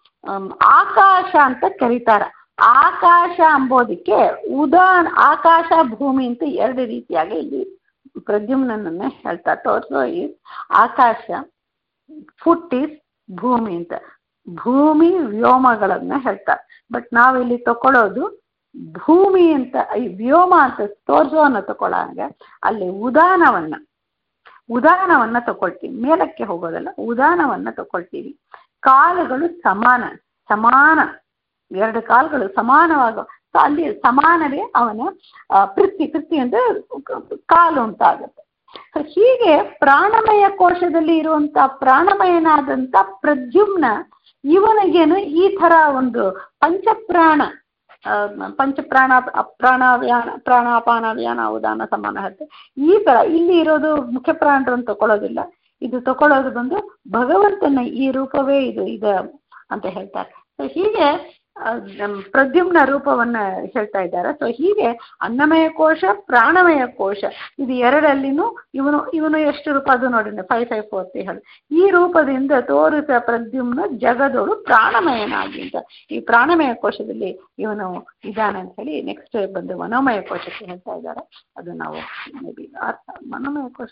ಆಕಾಶ ಅಂತ ಕರೀತಾರೆ ಆಕಾಶ ಅಂಬೋದಕ್ಕೆ ಉದಾನ್ ಆಕಾಶ ಭೂಮಿ ಅಂತ ಎರಡು ರೀತಿಯಾಗಿ ಇಲ್ಲಿ ಪ್ರದ್ಯುಮ್ನನ್ನೇ ಹೇಳ್ತಾರೆ ಟೋರ್ಸೋ ಈಸ್ ಆಕಾಶ ಫುಟ್ ಈಸ್ ಭೂಮಿ ಅಂತ ಭೂಮಿ ವ್ಯೋಮಗಳನ್ನ ಹೇಳ್ತಾರೆ ಬಟ್ ನಾವಿಲ್ಲಿ ತಗೊಳ್ಳೋದು ಭೂಮಿ ಅಂತ ಈ ವ್ಯೋಮ ಅಂತ ತೋರ್ಸೋನ ತಗೊಳ್ಳಾಗ ಅಲ್ಲಿ ಉದಾನವನ್ನ ಉದಾನವನ್ನ ತಗೊಳ್ತೀವಿ ಮೇಲಕ್ಕೆ ಹೋಗೋದಲ್ಲ ಉದಾನವನ್ನ ತಗೊಳ್ತೀವಿ ಕಾಲುಗಳು ಸಮಾನ ಸಮಾನ ಎರಡು ಕಾಲುಗಳು ಸಮಾನವಾಗ ಅಲ್ಲಿ ಸಮಾನವೇ ಅವನ ಪೃಥ್ವಿ ಪೃಥ್ವಿ ಅಂದ್ರೆ ಕಾಲು ಅಂತ ಆಗುತ್ತೆ ಸೊ ಹೀಗೆ ಪ್ರಾಣಮಯ ಕೋಶದಲ್ಲಿ ಇರುವಂತ ಪ್ರಾಣಮಯನಾದಂತ ಪ್ರದ್ಯುಮ್ನ ಇವನಿಗೇನು ಈ ತರ ಒಂದು ಪಂಚಪ್ರಾಣ ಪಂಚಪ್ರಾಣ ಪ್ರಾಣ ವ್ಯಾನ ಪ್ರಾಣಾಪಾನ ವ್ಯಾನ ಉದಾನ ಸಮಾನ ಹೇಳ್ತೆ ಈ ತರ ಇಲ್ಲಿ ಇರೋದು ಮುಖ್ಯ ಪ್ರಾಣರು ತಗೊಳ್ಳೋದಿಲ್ಲ ಇದು ತಗೊಳ್ಳೋದು ಬಂದು ಭಗವಂತನ ಈ ರೂಪವೇ ಇದು ಇದೆ ಅಂತ ಹೇಳ್ತಾರೆ ಸೊ ಹೀಗೆ ಪ್ರದ್ಯುಮ್ನ ರೂಪವನ್ನ ಹೇಳ್ತಾ ಇದ್ದಾರೆ ಸೊ ಹೀಗೆ ಅನ್ನಮಯ ಕೋಶ ಪ್ರಾಣಮಯ ಕೋಶ ಇದು ಎರಡಲ್ಲಿನೂ ಇವನು ಇವನು ಎಷ್ಟು ರೂಪ ಅದು ನೋಡಿ ಫೈವ್ ಫೈವ್ ಫೋರ್ ತ್ರೀ ಹೇಳಿ ಈ ರೂಪದಿಂದ ತೋರಿಸ ಪ್ರದ್ಯುಮ್ನ ಜಗದೋಳು ಪ್ರಾಣಮಯನಾಗಿ ಅಂತ ಈ ಪ್ರಾಣಮಯ ಕೋಶದಲ್ಲಿ ಇವನು ಇದ್ದಾನೆ ಅಂತ ಹೇಳಿ ನೆಕ್ಸ್ಟ್ ಬಂದು ಮನೋಮಯ ಕೋಶಕ್ಕೆ ಹೇಳ್ತಾ ಇದ್ದಾರೆ ಅದು ನಾವು ಮೇ ಬಿ ಮನೋಮಯ ಕೋಶ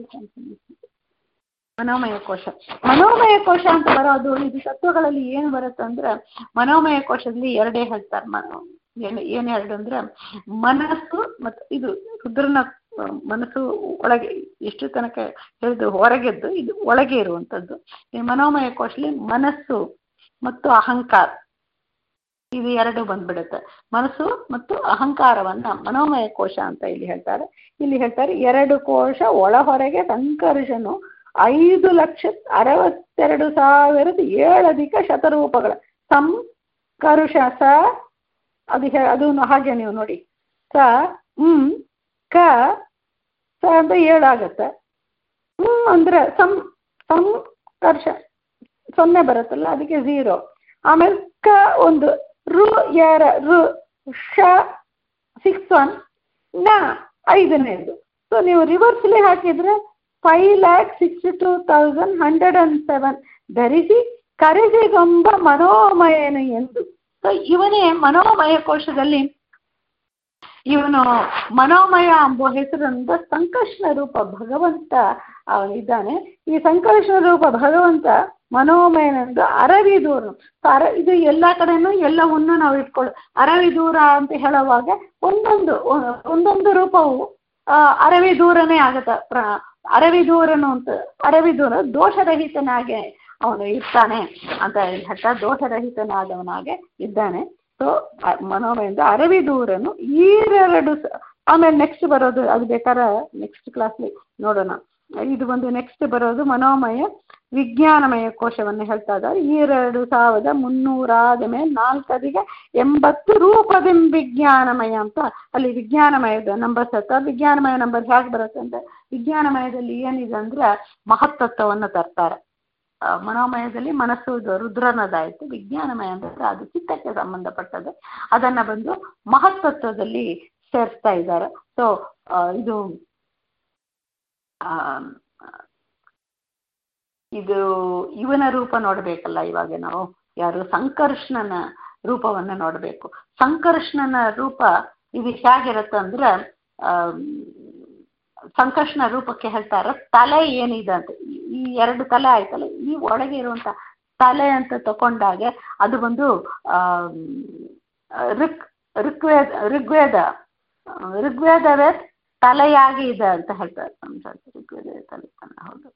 ಮನೋಮಯ ಕೋಶ ಮನೋಮಯ ಕೋಶ ಅಂತ ಬರೋದು ಇದು ತತ್ವಗಳಲ್ಲಿ ಏನು ಬರುತ್ತೆ ಅಂದ್ರೆ ಮನೋಮಯ ಕೋಶದಲ್ಲಿ ಎರಡೇ ಹೇಳ್ತಾರೆ ಮನೋ ಏನು ಏನು ಎರಡು ಅಂದ್ರೆ ಮನಸ್ಸು ಮತ್ತು ಇದು ರುದ್ರನ ಮನಸ್ಸು ಒಳಗೆ ಎಷ್ಟು ತನಕ ಹೇಳಿದ್ದು ಹೊರಗೆದ್ದು ಇದು ಒಳಗೆ ಇರುವಂಥದ್ದು ಈ ಮನೋಮಯ ಕೋಶದಲ್ಲಿ ಮನಸ್ಸು ಮತ್ತು ಅಹಂಕಾರ ಇದು ಎರಡು ಬಂದ್ಬಿಡುತ್ತೆ ಮನಸ್ಸು ಮತ್ತು ಅಹಂಕಾರವನ್ನ ಮನೋಮಯ ಕೋಶ ಅಂತ ಇಲ್ಲಿ ಹೇಳ್ತಾರೆ ಇಲ್ಲಿ ಹೇಳ್ತಾರೆ ಎರಡು ಕೋಶ ಒಳ ಹೊರಗೆ ಸಂಕರ್ಷನು ಐದು ಲಕ್ಷ ಅರವತ್ತೆರಡು ಸಾವಿರದ ಏಳಧಿಕ ಶತರೂಪಗಳ ಸಂ ಕರುಷ ಸ ಅದು ಹೇ- ಅದು ಹಾಗೆ ನೀವು ನೋಡಿ ಸ ಹ್ಮ್ ಕ ಸ ಅಂತ ಏಳಾಗತ್ತೆ ಹ್ಮ್ ಅಂದ್ರೆ ಸಂ ಸಂಕರ್ಷ ಸೊನ್ನೆ ಬರುತ್ತಲ್ಲ ಅದಕ್ಕೆ ಝೀರೋ ಆಮೇಲೆ ಕ ಒಂದು ರು ಯಾರ ರು ಶ ಸಿಕ್ಸ್ ಒನ್ ನ ಐದನೇದು ಸೊ ನೀವು ರಿವರ್ಸ್ಲಿ ಹಾಕಿದ್ರೆ five lakh sixty two thousand hundred and seven ಧರಿಸಿ ಕರೆಸಿಗೊಂಬ ಮನೋಮಯನು ಎಂದು ಸೊ ಇವನೇ ಮನೋಮಯ ಕೋಶದಲ್ಲಿ ಇವನು ಮನೋಮಯ ಎಂಬ ಹೆಸರಿಂದ ಸಂಕರ್ಷಣ ರೂಪ ಭಗವಂತ ಅವನಿದ್ದಾನೆ ಈ ಸಂಕರ್ಷಣ ರೂಪ ಭಗವಂತ ಮನೋಮಯನೆಂದು ಅರವಿದೂರು ಅರ ಇದು ಎಲ್ಲ ಕಡೆನೂ ಎಲ್ಲವನ್ನು ನಾವು ಇಟ್ಕೊಳ್ಳಿ ಅರವಿದೂರ ಅಂತ ಹೇಳುವಾಗ ಒಂದೊಂದು ಒಂದೊಂದು ರೂಪವು ಆ, ಅರವಿದೂರನೇ ಆಗತ್ತೆ ಪ್ರ ಅರವಿದೂರನು ಅಂತ ಅರವಿದೂರ ದೋಷರಹಿತನಾಗೆ ಅವನು ಇರ್ತಾನೆ ಅಂತ ಹೇಳ್ತಾ ದೋಷರಹಿತನಾದವನಾಗೆ ಇದ್ದಾನೆ ಸೊ ಮನೋಮಯಿಂದ ಅರವಿದೂರನು ಈರೆರಡು ಸ- ಆಮೇಲೆ ನೆಕ್ಸ್ಟ್ ಬರೋದು ಅದು ಬೇಕಾದ್ರೆ ನೆಕ್ಸ್ಟ್ ಕ್ಲಾಸ್ಲಿ ನೋಡೋಣ ಇದು ಒಂದು ನೆಕ್ಸ್ಟ್ ಬರೋದು ಮನೋಮಯ ವಿಜ್ಞಾನಮಯ ಕೋಶವನ್ನು ಹೇಳ್ತಾ ಇದ್ದಾರೆ ಈರೆರಡು ಸಾವಿರದ ಮುನ್ನೂರಾದ ಮೇಲೆ ನಾಲ್ಕದಿಗೆ ಎಂಬತ್ತು ರೂಪದಿಂ ವಿಜ್ಞಾನಮಯ ಅಂತ ಅಲ್ಲಿ ವಿಜ್ಞಾನಮಯದ ನಂಬರ್ಸ್ ಹತ್ತ ವಿಜ್ಞಾನಮಯ ನಂಬರ್ ಹೇಗೆ ಬರುತ್ತೆ ಅಂದ್ರೆ ವಿಜ್ಞಾನಮಯದಲ್ಲಿ ಏನಿದೆ ಅಂದ್ರೆ ಮಹತ್ತತ್ವವನ್ನು ತರ್ತಾರೆ ಆ, ಮನೋಮಯದಲ್ಲಿ ಮನಸ್ಸು ಇದು ರುದ್ರನದಾಯಿತು ವಿಜ್ಞಾನಮಯ ಅಂದ್ರೆ ಅದು ಚಿತ್ತಕ್ಕೆ ಸಂಬಂಧಪಟ್ಟದ್ದು ಅದನ್ನ ಬಂದು ಮಹತ್ತತ್ವದಲ್ಲಿ ಸೇರಿಸ್ತಾ ಇದ್ದಾರೆ ಸೊ ಇದು ಆ, ಇದು ಇವನ ರೂಪ ನೋಡಬೇಕಲ್ಲ ಇವಾಗ ನಾವು ಯಾರು ಸಂಕರ್ಷಣನ ರೂಪವನ್ನ ನೋಡಬೇಕು ಸಂಕರ್ಷಣನ ರೂಪ ಇದು ಹೇಗಿರುತ್ತೆ ಅಂದ್ರೆ ಆಮ್, ಸಂಕರ್ಷಣ ರೂಪಕ್ಕೆ ಹೇಳ್ತಾರೆ ತಲೆ ಏನಿದೆ ಅಂತ ಈ- ಈ ಎರಡು ತಲೆ ಆಯ್ತಲ್ಲ ಈ ಒಳಗೆ ಇರುವಂತ ತಲೆ ಅಂತ ತಕೊಂಡಾಗ ಅದು ಒಂದು ಆಮ್, ಋಕ್ ಋಗ್ವೇದ ಋಗ್ವೇದ ಋಗ್ವೇದವೇ ತಲೆಯಾಗಿ ಇದೆ ಅಂತ ಹೇಳ್ತಾರೆ ಸಂಸಾರ ಋಗ್ವೇದ ತಲೆ ಹೌದು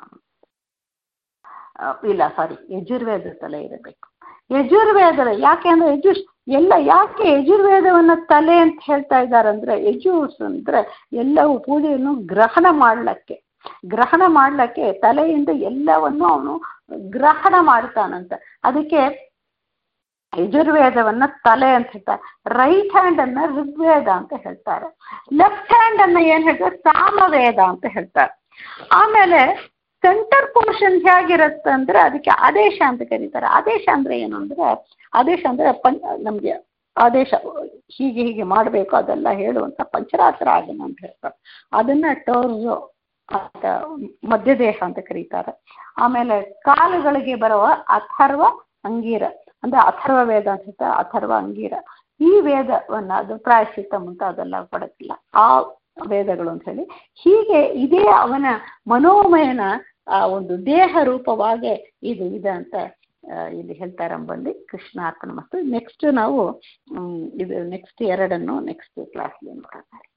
ಆ, ಇಲ್ಲ ಸಾರಿ ಯಜುರ್ವೇದ ತಲೆ ಇರಬೇಕು ಯಜುರ್ವೇದ ಯಾಕೆ ಅಂದ್ರೆ ಯಜುಷ್ ಎಲ್ಲ ಯಾಕೆ ಯಜುರ್ವೇದವನ್ನ ತಲೆ ಅಂತ ಹೇಳ್ತಾ ಇದ್ದಾರೆ ಅಂದ್ರೆ ಯಜುಸ್ ಅಂದ್ರೆ ಎಲ್ಲವೂ ಪೂಜೆಯನ್ನು ಗ್ರಹಣ ಮಾಡ್ಲಿಕ್ಕೆ ಗ್ರಹಣ ಮಾಡ್ಲಿಕ್ಕೆ ತಲೆಯಿಂದ ಎಲ್ಲವನ್ನು ಅವನು ಗ್ರಹಣ ಮಾಡ್ತಾನಂತ ಅದಕ್ಕೆ ಯಜುರ್ವೇದವನ್ನ ತಲೆ ಅಂತ ಹೇಳ್ತಾರೆ ರೈಟ್ ಹ್ಯಾಂಡ್ ಅನ್ನ ಋಗ್ವೇದ ಅಂತ ಹೇಳ್ತಾರೆ ಲೆಫ್ಟ್ ಹ್ಯಾಂಡ್ ಅನ್ನ ಏನ್ ಹೇಳ್ತಾರೆ ಸಾಮವೇದ ಅಂತ ಹೇಳ್ತಾರೆ ಆಮೇಲೆ ಸೆಂಟರ್ ಪೋರ್ಷನ್ ಹೇಗಿರುತ್ತೆ ಅಂದ್ರೆ ಅದಕ್ಕೆ ಆದೇಶ ಅಂತ ಕರೀತಾರೆ ಆದೇಶ ಅಂದ್ರೆ ಏನು ಅಂದ್ರೆ ಆದೇಶ ಅಂದ್ರೆ ಪಂ ನಮ್ಗೆ ಆದೇಶ ಹೀಗೆ ಹೀಗೆ ಮಾಡಬೇಕು ಅದೆಲ್ಲ ಹೇಳುವಂತ ಪಂಚರಾತ್ರ ಆಗಮ ಅಂತ ಹೇಳ್ತಾರೆ ಅದನ್ನ ಟೋರ್ಸೋ ಅಂತ ಮಧ್ಯದೇಹ ಅಂತ ಕರೀತಾರೆ ಆಮೇಲೆ ಕಾಲುಗಳಿಗೆ ಬರುವ ಅಥರ್ವ ಅಂಗೀರ ಅಂದ್ರೆ ಅಥರ್ವ ವೇದ ಅಂತ ಹೇಳ್ತಾರೆ ಅಥರ್ವ ಅಂಗೀರ ಈ ವೇದವನ್ನ ಅದು ಪ್ರಾಯಶ್ಚಿತ್ತ ಮುಂತಾದೆಲ್ಲ ಕೊಡಕ್ಕಿಲ್ಲ ಆ ವೇದಗಳು ಅಂತ ಹೇಳಿ ಹೀಗೆ ಇದೇ ಅವನ ಮನೋಮಯನ ಆ ಒಂದು ದೇಹ ರೂಪವಾಗಿ ಇದು ಇದೆ ಅಂತ ಆ, ಇಲ್ಲಿ ಹೇಳ್ತಾರೆ ಎಂಬಲ್ಲಿ ಕೃಷ್ಣಾರ್ಪಣ ಮತ್ತು ನೆಕ್ಸ್ಟ್ ನಾವು ಹ್ಮ್, ಇದು ನೆಕ್ಸ್ಟ್ ಎರಡನ್ನು ನೆಕ್ಸ್ಟ್ ಕ್ಲಾಸ್ಲಿ ನೋಡ್ತಾರೆ